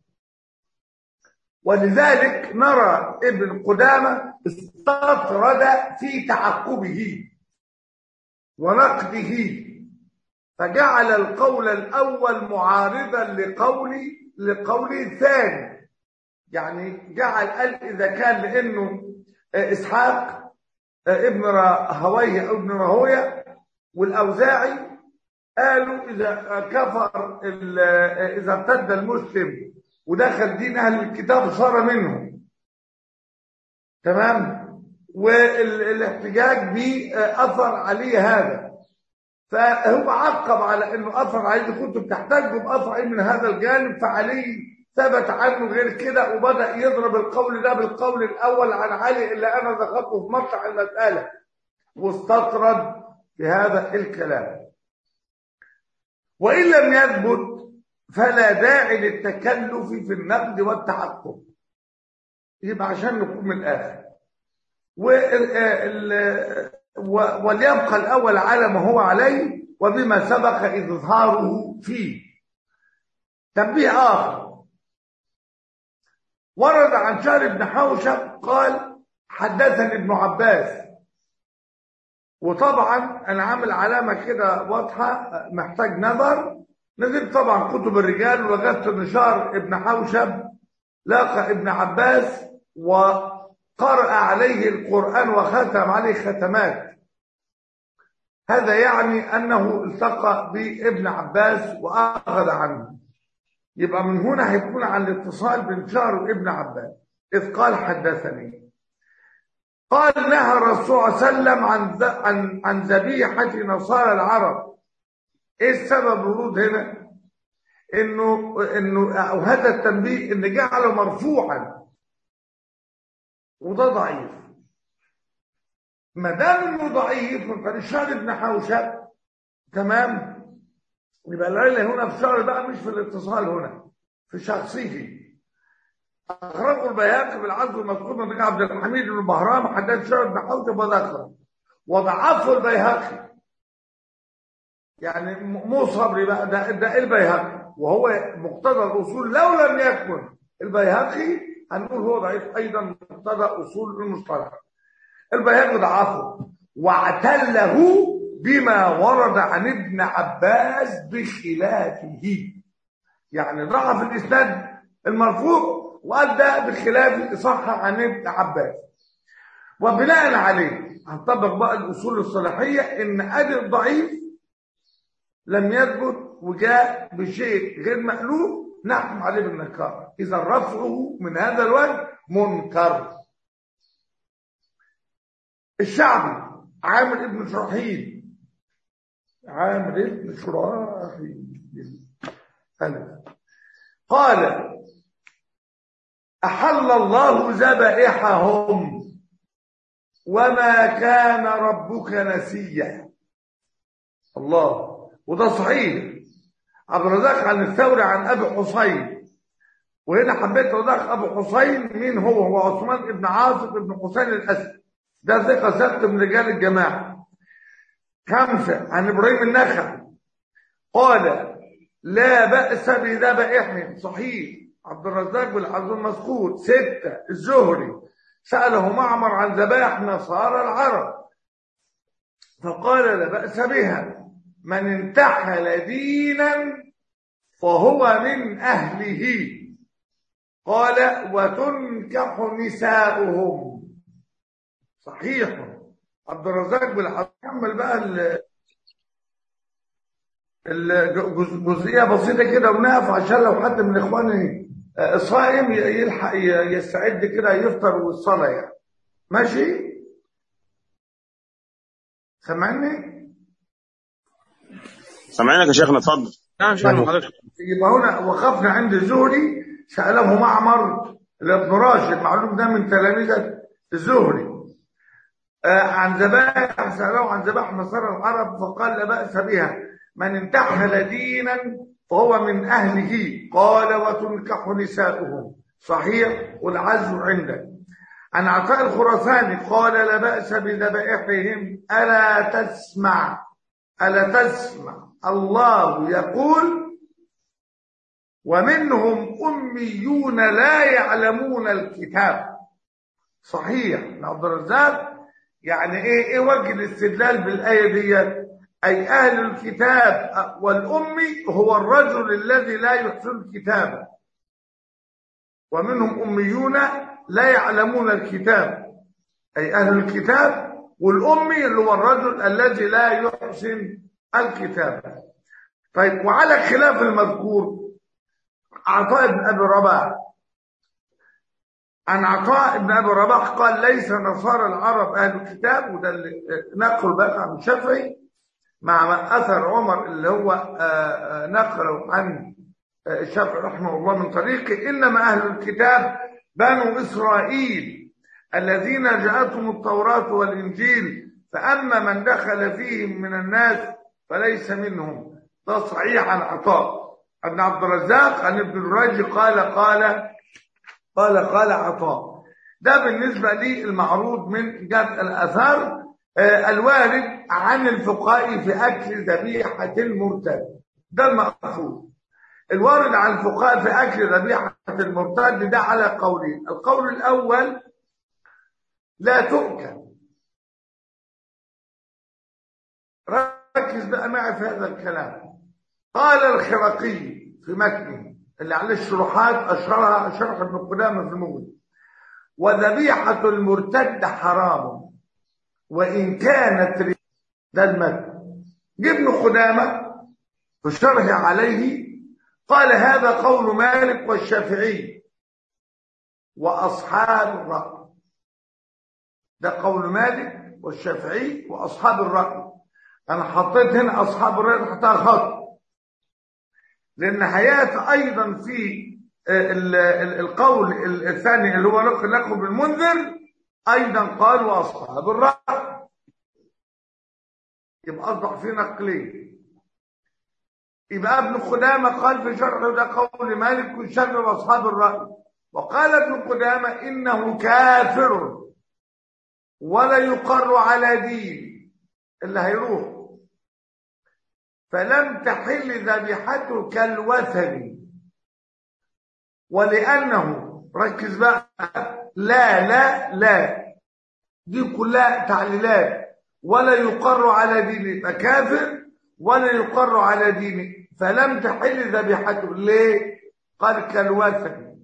ولذلك نرى ابن قدامة استطرد في تعقبه ونقده فجعل القول الأول معارضا لقول لقول الثاني يعني جعل قال إذا كان لأنه إسحاق ابن هويه ابن راهويه والاوزاعي قالوا اذا كفر اذا ارتد المسلم ودخل دين اهل الكتاب صار منهم تمام والاحتجاج باثر عليه هذا فهو عقب على انه اثر عليه كنتم بتحتجوا باثر عليه من هذا الجانب فعلي ثبت عنه غير كده وبدأ يضرب القول ده بالقول الأول عن علي اللي أنا ذكرته في مطلع المسألة واستطرد في هذا الكلام وإن لم يثبت فلا داعي للتكلف في النقد والتعقب يبقى عشان نكون من الآخر وليبقى الأول على ما هو عليه وبما سبق إظهاره فيه تنبيه آخر ورد عن شهر بن حوشب قال حدثني ابن عباس وطبعا انا عامل علامه كده واضحه محتاج نظر نزلت طبعا كتب الرجال وجدت ان شهر ابن حوشب لاقى ابن عباس وقرأ عليه القرآن وختم عليه ختمات هذا يعني أنه التقى بابن عباس وأخذ عنه يبقى من هنا هيكون عن الاتصال بين شهر وابن عباس إذ قال حدثني قال نهى الرسول صلى الله عليه وسلم عن عن عن ذبيحة نصارى العرب ايه السبب ورود هنا انه انه او هذا التنبيه ان جعله مرفوعا وده ضعيف ما دام انه ضعيف من طريق شهر ابن حوشب تمام يبقى العله هنا في شهر بقى مش في الاتصال هنا في شخصيه أخرجه البيهقي بالعزو المذكور من طريق عبد الحميد بن بهرام حدث شهر بن حوشب وذكره وضعفه البيهقي يعني مو صبري بقى ده ده البيهقي وهو مقتضى الاصول لو لم يكن البيهقي هنقول هو ضعيف ايضا مقتضى اصول المصطلح البيهقي ضعفه واعتله بما ورد عن ابن عباس بخلافه يعني ضعف الاسناد المرفوع وقال ده بخلاف صح عن ابن عباس وبناء عليه هنطبق بقى الاصول الصلاحيه ان ادي الضعيف لم يثبت وجاء بشيء غير مألوف نحكم عليه بالنكارة إذا رفعه من هذا الوجه منكر الشعبي عامر ابن شرحيل عامر ابن شرحيل هلا. قال أحل الله ذبائحهم وما كان ربك نسيا الله وده صحيح عبد الرزاق عن الثوري عن ابي حسين وهنا حبيت اوضح ابو حسين مين هو هو عثمان بن عاصف بن حسين الاسد ده ثقه ثبت من رجال الجماعه خمسه عن ابراهيم النخعي قال لا باس بذبائحهم صحيح عبد الرزاق بالعظيم مذكور سته الزهري ساله معمر عن ذبائح نصارى العرب فقال لا باس بها من انتحل دينا فهو من أهله قال وتنكح نساؤهم صحيح عبد الرزاق بالحق كمل بقى ال الجزئيه بسيطه كده ونقف عشان لو حد من اخواني صائم يلحق يستعد كده يفطر والصلاه يعني ماشي سامعني سامعينك يا شيخنا اتفضل نعم شيخنا حضرتك يبقى هنا وقفنا عند الزهري سأله معمر لابن راشد معلوم ده من تلاميذ الزهري آه عن ذبائح سأله عن ذبائح نصارى العرب فقال لا بأس بها من انتحل دينا فهو من أهله قال وتنكح نساؤهم صحيح والعزم عندك عن عطاء الخراساني قال لا بأس بذبائحهم ألا تسمع ألا تسمع الله يقول ومنهم أميون لا يعلمون الكتاب صحيح عبد الرزاق يعني ايه ايه وجه الاستدلال بالآية دي أي أهل الكتاب والأمي هو الرجل الذي لا يحسن الكتاب ومنهم أميون لا يعلمون الكتاب أي أهل الكتاب والأمي اللي هو الرجل الذي لا يحسن الكتاب طيب وعلى خلاف المذكور عطاء بن أبي رباح عن عطاء بن أبي رباح قال ليس نصارى العرب أهل الكتاب وده اللي نقل بقى عن الشافعي مع أثر عمر اللي هو نقله عن الشافعي رحمه الله من طريقه إنما أهل الكتاب بنو إسرائيل الذين جاءتهم التوراة والإنجيل فأما من دخل فيهم من الناس فليس منهم ده صحيح عن عطاء ابن عبد الرزاق عن ابن الراجي قال قال قال قال عطاء ده بالنسبة لي المعروض من جمع الأثار آه الوارد عن الفقهاء في أكل ذبيحة المرتد ده المأخوذ الوارد عن الفقهاء في أكل ذبيحة المرتد ده على قولين القول الأول لا تؤكل ركز بقى معي في هذا الكلام قال الخرقي في متنه اللي عليه الشروحات أشهرها شرح ابن قدامة في المغني وذبيحة المرتد حرام وإن كانت ده المتن ابن قدامة في الشرح عليه قال هذا قول مالك والشافعي وأصحاب الرأي ده قول مالك والشافعي وأصحاب الرأي أنا حطيت هنا أصحاب الرأي تحتها خط لأن هياتي أيضا في القول الثاني اللي هو نقل لكم بالمنذر أيضا قال وأصحاب الرأي يبقى أصبح في نقلين يبقى ابن قدامة قال في شرحه ده قول مالك والشافعي وأصحاب الرأي وقال ابن قدامة إنه كافر ولا يقر على دين اللي هيروح فلم تحل ذبيحته كالوثن ولأنه ركز بقى لا لا لا دي كلها تعليلات ولا يقر على دينه فكافر ولا يقر على دينه فلم تحل ذبيحته ليه قال كالوثن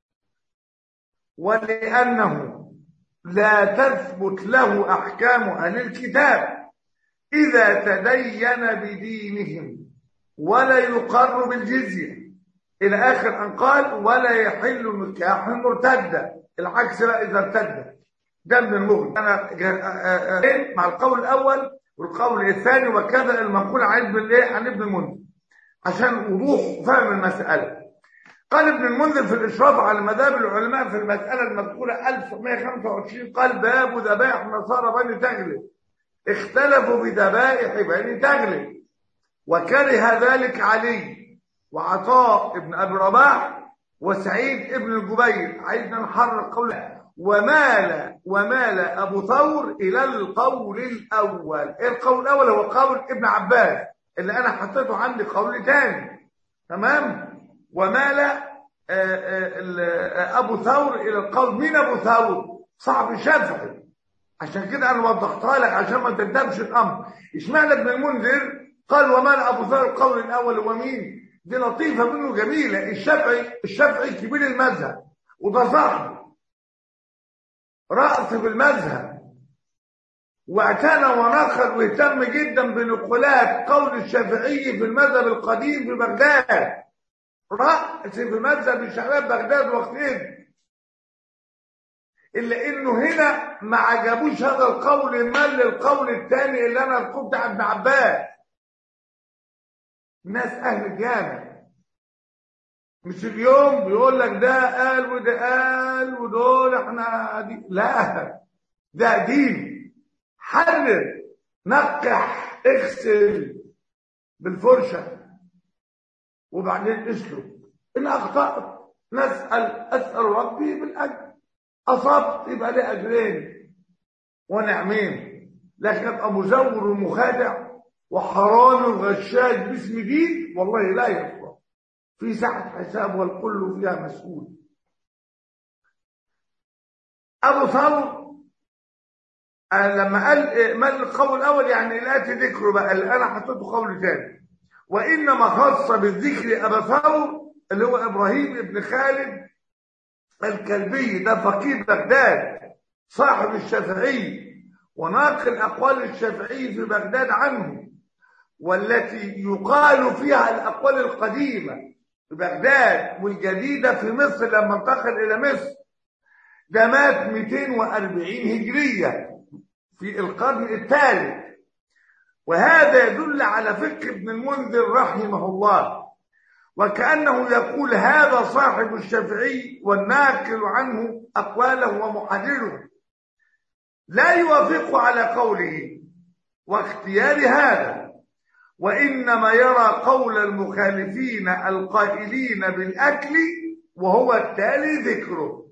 ولأنه لا تثبت له أحكام أهل الكتاب إذا تدين بدينهم ولا يقر بالجزية إلى آخر أن قال ولا يحل نكاح مرتدة العكس بقى إذا ارتد ده من المغني أنا جا- آه، آه، آه، مع القول الأول والقول الثاني وكذا المنقول عن ابن الايه عن ابن المنذر عشان وضوح فهم المسألة قال ابن المنذر في الإشراف على مذاهب العلماء في المسألة المذكورة 1125 قال باب ذبائح نصارى بني تغلب اختلفوا بذبائح بني تغلب وكره ذلك علي وعطاء ابن ابي رباح وسعيد ابن الجبير عايزنا نحرر قوله ومال ومال ابو ثور الى القول الاول إيه القول الاول هو قول ابن عباس اللي انا حطيته عندي قول تاني تمام ومال آه، آه، ال- آه، ابو ثور الى القول مين ابو ثور صاحب الشافعي عشان كده انا وضحتها لك عشان ما تندمش الامر اشمعنى ابن المنذر قال ومال ابو ثور القول الاول هو مين دي لطيفه منه جميله الشافعي الشافعي كبير المذهب وده صاحبه راس في المذهب واعتنى ونقل واهتم جدا بنقولات قول الشافعي في المذهب القديم في بغداد رأس في مذهب الشباب بغداد وقتئذ إلا إنه هنا ما عجبوش هذا القول مال للقول الثاني اللي أنا ذكرت بتاع ابن عباس ناس أهل الجامع مش اليوم بيقول لك ده قال وده قال ودول احنا دي. لا ده دين حرر نقح اغسل بالفرشه وبعدين اسلك ان اخطات نسال اسال ربي بالاجر اصبت يبقى لي اجرين ونعمين لكن ابقى مزور ومخادع وحرامي وغشاش باسم دين والله لا يصلح في ساعة حساب والكل فيها مسؤول ابو ثور آه، لما قال إيه، مال القول الاول يعني الاتي ذكره بقى اللي انا حطيته قول ثاني وانما خص بالذكر ابا ثور اللي هو ابراهيم ابن خالد الكلبي ده فقيه بغداد صاحب الشافعي وناقل اقوال الشافعي في بغداد عنه والتي يقال فيها الاقوال القديمه في بغداد والجديده في مصر لما انتقل الى مصر ده مات 240 هجريه في القرن الثالث وهذا يدل على فقه ابن المنذر رحمه الله وكأنه يقول هذا صاحب الشافعي والناقل عنه أقواله ومحرره لا يوافق على قوله واختيار هذا وإنما يرى قول المخالفين القائلين بالأكل وهو التالي ذكره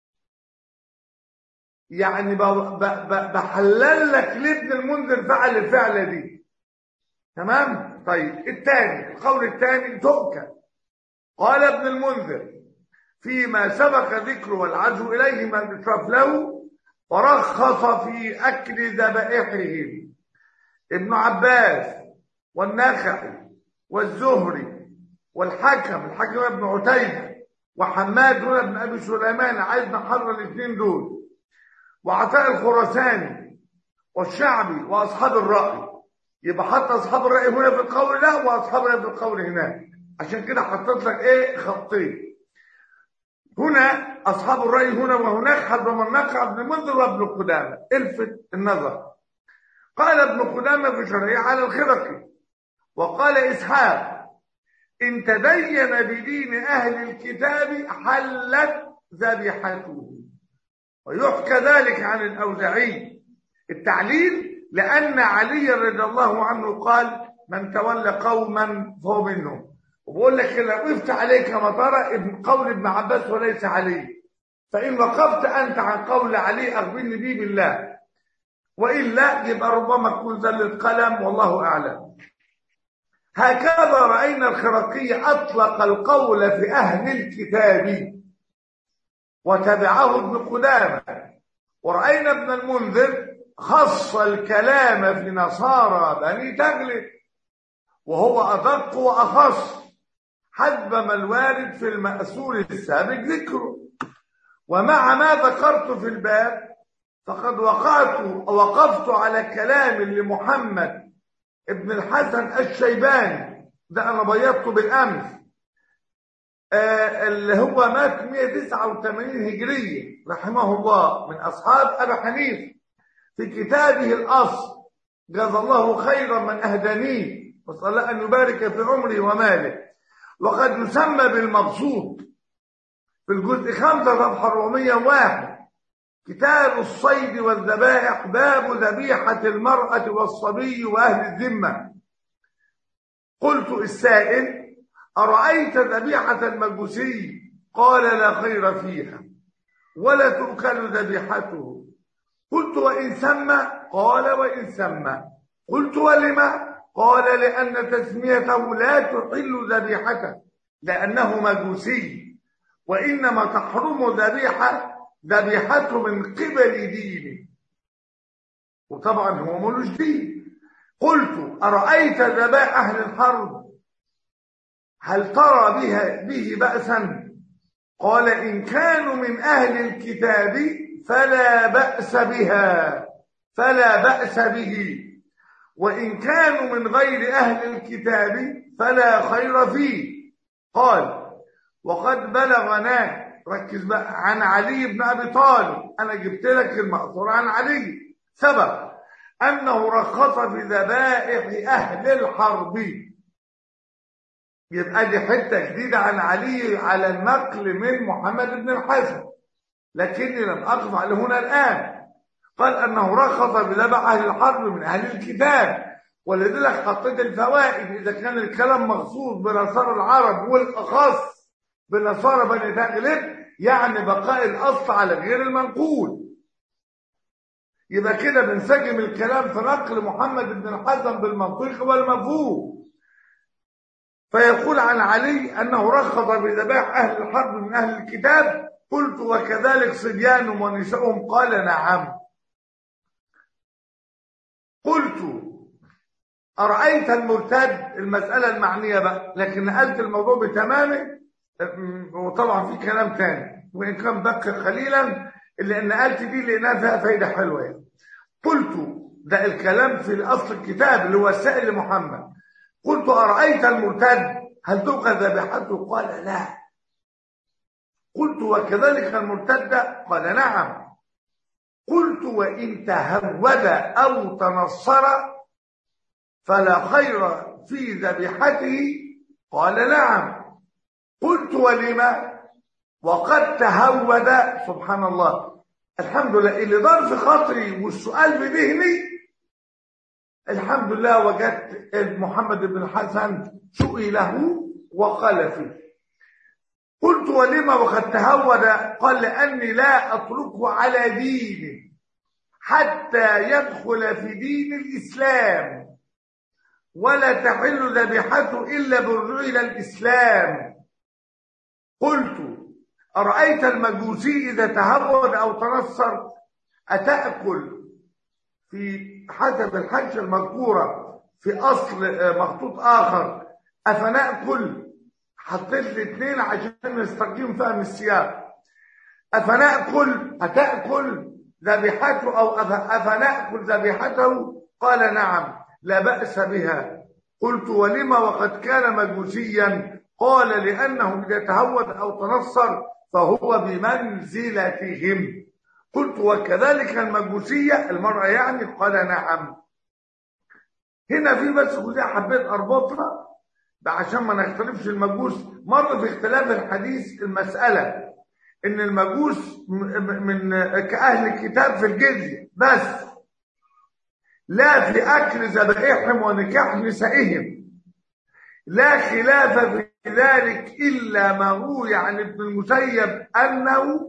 يعني ب- ب- ب- بحلل لك لابن المنذر فعل الفعلة دي تمام طيب الثاني القول الثاني تؤكل قال ابن المنذر فيما سبق ذكره والعزو إليه ما يشرف له ورخص في أكل ذبائحهم ابن عباس والنخعي والزهري والحكم الحكم ابن عتيبة وحماد هنا ابن أبي سليمان عايز نحرر الاثنين دول وعطاء الخراساني والشعبي وأصحاب الرأي يبقى حتى أصحاب الرأي هنا في القول ده وأصحاب الرأي في القول هناك عشان كده حطيت لك إيه خطين هنا أصحاب الرأي هنا وهناك حسب من نقع ابن منذر وابن قدامة الفت النظر قال ابن قدامة في شرعه على الخرقي وقال إسحاق إن تدين بدين أهل الكتاب حلت ذبيحته ويحكى ذلك عن الأوزعي التعليل لأن علي رضي الله عنه قال من تولى قوما فهو منهم وبقول لك لو وقفت عليك مطر ابن قول ابن عباس وليس علي فإن وقفت أنت عن قول علي أخبرني به بالله وإلا يبقى ربما تكون زلة قلم والله أعلم هكذا رأينا الخرقي أطلق القول في أهل الكتاب وتبعه ابن قدامة ورأينا ابن المنذر خص الكلام في نصارى بني تغلب وهو أدق وأخص حسب ما الوارد في المأثور السابق ذكره ومع ما ذكرت في الباب فقد وقعت وقفت على كلام لمحمد ابن الحسن الشيباني ده أنا بيضته بالأمس آه، اللي هو مات 189 هجرية رحمه الله من أصحاب أبي حنيفة في كتابه الأصل جزا الله خيرا من أهدانيه وصلى أن يبارك في عمري وماله وقد يسمى بالمبسوط في الجزء 5 صفحة 401 كتاب الصيد والذبائح باب ذبيحة المرأة والصبي وأهل الذمة قلت السائل أرأيت ذبيحة المجوسي قال لا خير فيها ولا تؤكل ذبيحته قلت وإن سمى قال وإن سمى قلت ولما قال لأن تسميته لا تحل ذبيحته لأنه مجوسي وإنما تحرم ذبيحة ذبيحته من قبل دينه وطبعا هو ملوش دين قلت أرأيت ذبائح أهل الحرب هل ترى بها به بأسا قال إن كانوا من أهل الكتاب فلا بأس بها فلا بأس به وإن كانوا من غير أهل الكتاب فلا خير فيه قال وقد بلغنا ركز بقى عن علي بن أبي طالب أنا جبت لك المأثور عن علي سبب أنه رخص في ذبائح أهل الحرب يبقى دي حتة جديدة عن علي على النقل من محمد بن الحسن لكني لم أقف عليه هنا الآن قال أنه رخص بذبح أهل الحرب من أهل الكتاب ولذلك حطيت الفوائد إذا كان الكلام مخصوص بنصارى العرب والأخص بنصارى بني تغلب يعني بقاء الأصل على غير المنقول يبقى كده بنسجم الكلام في نقل محمد بن الحسن بالمنطق والمفهوم فيقول عن علي أنه رخص بذبائح أهل الحرب من أهل الكتاب قلت وكذلك صبيانهم ونسائهم قال نعم قلت أرأيت المرتد المسألة المعنية بقى لكن نقلت الموضوع بتمامه وطبعا في كلام تاني وإن كان بقى قليلا اللي نقلت دي لأنها فيها فايدة حلوة يعني. قلت ده الكلام في الأصل الكتاب اللي هو السائل لمحمد قلت أرأيت المرتد هل تؤخذ ذبيحته قال لا قلت وكذلك المرتد قال نعم قلت وإن تهود أو تنصر فلا خير في ذبيحته قال نعم قلت ولما وقد تهود سبحان الله الحمد لله اللي دار في خاطري والسؤال بذهني الحمد لله وجدت محمد بن الحسن سئله وقال فيه قلت ولما وقد تهود قال لأني لا أتركه على دينه حتى يدخل في دين الإسلام ولا تحل ذبيحته إلا بالرجوع إلى الإسلام قلت أرأيت المجوسي إذا تهود أو تنصر أتأكل في حسب الحج المذكورة في أصل مخطوط آخر أفنأكل حطيت لي اثنين عشان نستقيم فهم السياق أفنأكل أتأكل ذبيحته أو أفنأكل ذبيحته قال نعم لا بأس بها قلت ولما وقد كان مجوسيا قال لأنه إذا تهود أو تنصر فهو بمنزلتهم قلت وكذلك المجوسية المرأة يعني قال نعم هنا في بس جزئية حبيت أربطها عشان ما نختلفش المجوس مر في اختلاف الحديث المسألة إن المجوس من كأهل الكتاب في الجزية بس لا في أكل ذبائحهم ونكاح نسائهم لا خلاف في ذلك إلا ما روي عن ابن المسيب أنه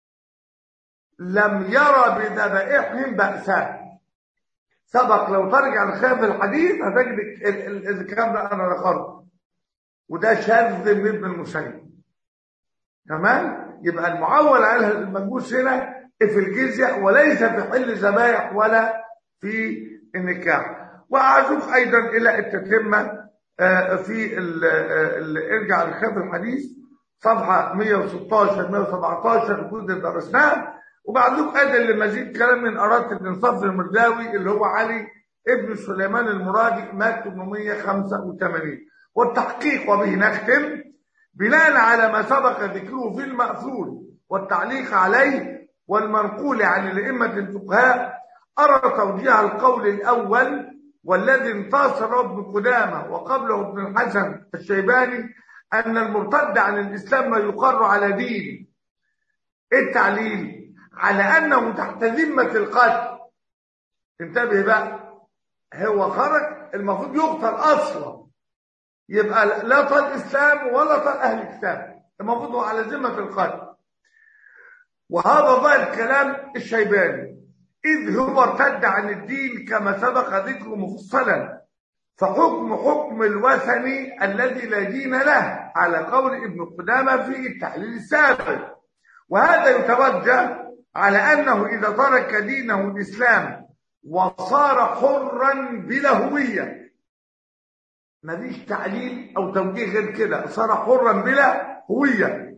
لم يرى بذبائحهم بأسا سبق لو ترجع لخلاف الحديث هتجد الكلام ده أنا ذكرته وده شاذ من ابن المسيب تمام يبقى المعول على المجوس هنا في الجزية وليس في حل ذبائح ولا في النكاح وأعزوك أيضا إلى التتمة في ارجع لخلاف الحديث صفحة 116 117 الجزء اللي درسناه وبعدوك أيضا لمزيد كلام من أرادة الإنصاف المرداوي اللي هو علي ابن سليمان المرادي مات 885 والتحقيق وبه نختم بناء على ما سبق ذكره في المأثور والتعليق عليه والمنقول عن الأئمة الفقهاء أرى توجيه القول الأول والذي انتصر ابن قدامة وقبله ابن الحسن الشيباني أن المرتد عن الإسلام ما يقر على دين إيه التعليل على أنه تحت ذمة القتل انتبه بقى هو خرج المفروض يقتل أصلا يبقى لا طال الإسلام ولا طال أهل الإسلام المفروض هو على ذمة القتل وهذا ظاهر كلام الشيباني إذ هو ارتد عن الدين كما سبق ذكره مفصلا فحكم حكم الوثني الذي لا دين له على قول ابن قدامة في التحليل السابق وهذا يتوجه على أنه إذا ترك دينه الإسلام وصار حرا بلا هوية مفيش تعليل أو توجيه غير كده صار حرا بلا هوية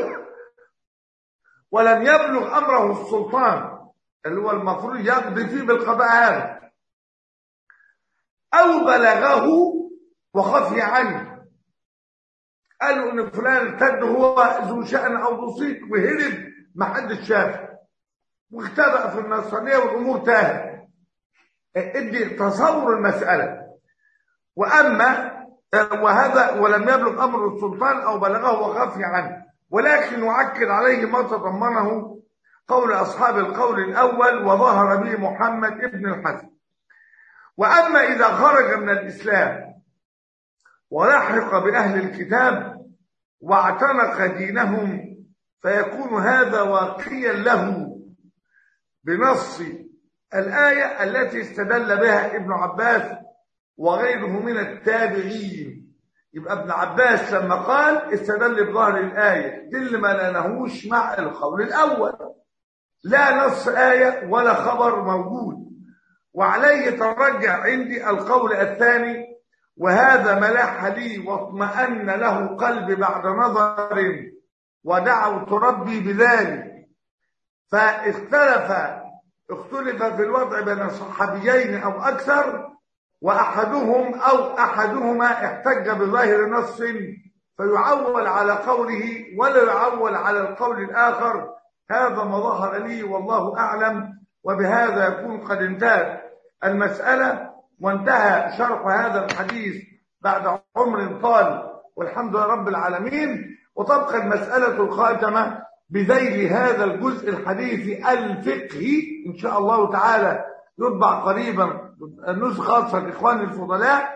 ولم يبلغ أمره السلطان اللي هو المفروض يقضي فيه بالقضاء هذا أو بلغه وخفي عنه قالوا إن فلان ارتد هو ذو شأن أو بسيط وهرب ما حدش شافه واختبأ في النصرانية والأمور تاهت ادي تصور المسألة وأما وهذا ولم يبلغ أمر السلطان أو بلغه وخفي عنه ولكن يعكر عليه ما تضمنه قول أصحاب القول الأول وظهر به محمد ابن الحسن وأما إذا خرج من الإسلام ولحق بأهل الكتاب واعتنق دينهم فيكون هذا واقيا له بنص الآية التي استدل بها ابن عباس وغيره من التابعين يبقى ابن عباس لما قال استدل بظهر الآية دل ما لانهوش مع القول الأول لا نص آية ولا خبر موجود وعليه ترجع عندي القول الثاني وهذا ملاح لي واطمأن له قلبي بعد نظر ودعوت ربي بذلك فاختلف اختلف في الوضع بين صحابيين او اكثر واحدهم او احدهما احتج بظاهر نص فيعول على قوله ولا يعول على القول الاخر هذا ما ظهر لي والله اعلم وبهذا يكون قد انتهت المساله وانتهى شرح هذا الحديث بعد عمر طال والحمد لله رب العالمين وتبقى المساله الخاتمه بذيل هذا الجزء الحديثي الفقهي إن شاء الله تعالى يطبع قريبا النسخة خاصة لإخوان الفضلاء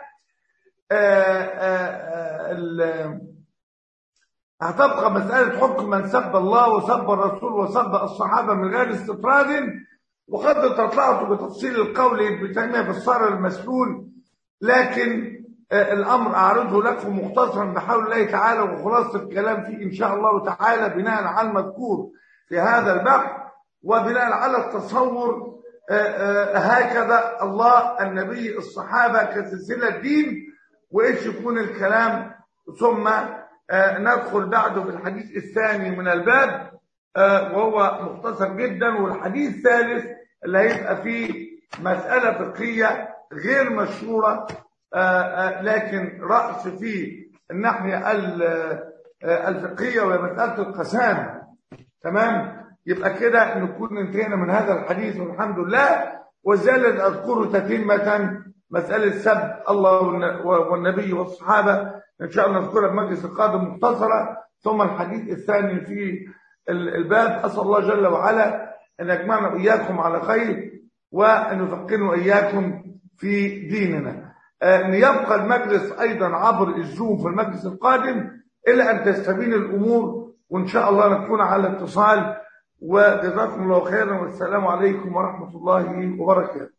هتبقى مسألة حكم من سب الله وسب الرسول وسب الصحابة من غير استطراد وقد تطلعت بتفصيل القول ابن تيمية في الصار المسلول لكن الأمر أعرضه لكم مختصرا بحول الله تعالى وخلاصة الكلام فيه إن شاء الله تعالى بناء على المذكور في هذا البحث وبناء على التصور هكذا الله النبي الصحابة كسلسلة دين وإيش يكون الكلام ثم ندخل بعده في الحديث الثاني من الباب وهو مختصر جدا والحديث الثالث اللي هيبقى فيه مسألة فقهية غير مشهورة لكن رأس في الناحية الفقهية وهي مسألة القسامة تمام يبقى كده نكون انتهينا من هذا الحديث والحمد لله وزالت أذكر تتمة مسألة سب الله والنبي والصحابة إن شاء الله نذكرها في مجلس القادم مختصرة ثم الحديث الثاني في الباب أسأل الله جل وعلا أن يجمعنا وإياكم على خير وأن يفقنا وإياكم في ديننا أن يبقى المجلس أيضا عبر الزوم في المجلس القادم إلى أن تستبين الأمور وإن شاء الله نكون على اتصال وجزاكم الله خيرا والسلام عليكم ورحمة الله وبركاته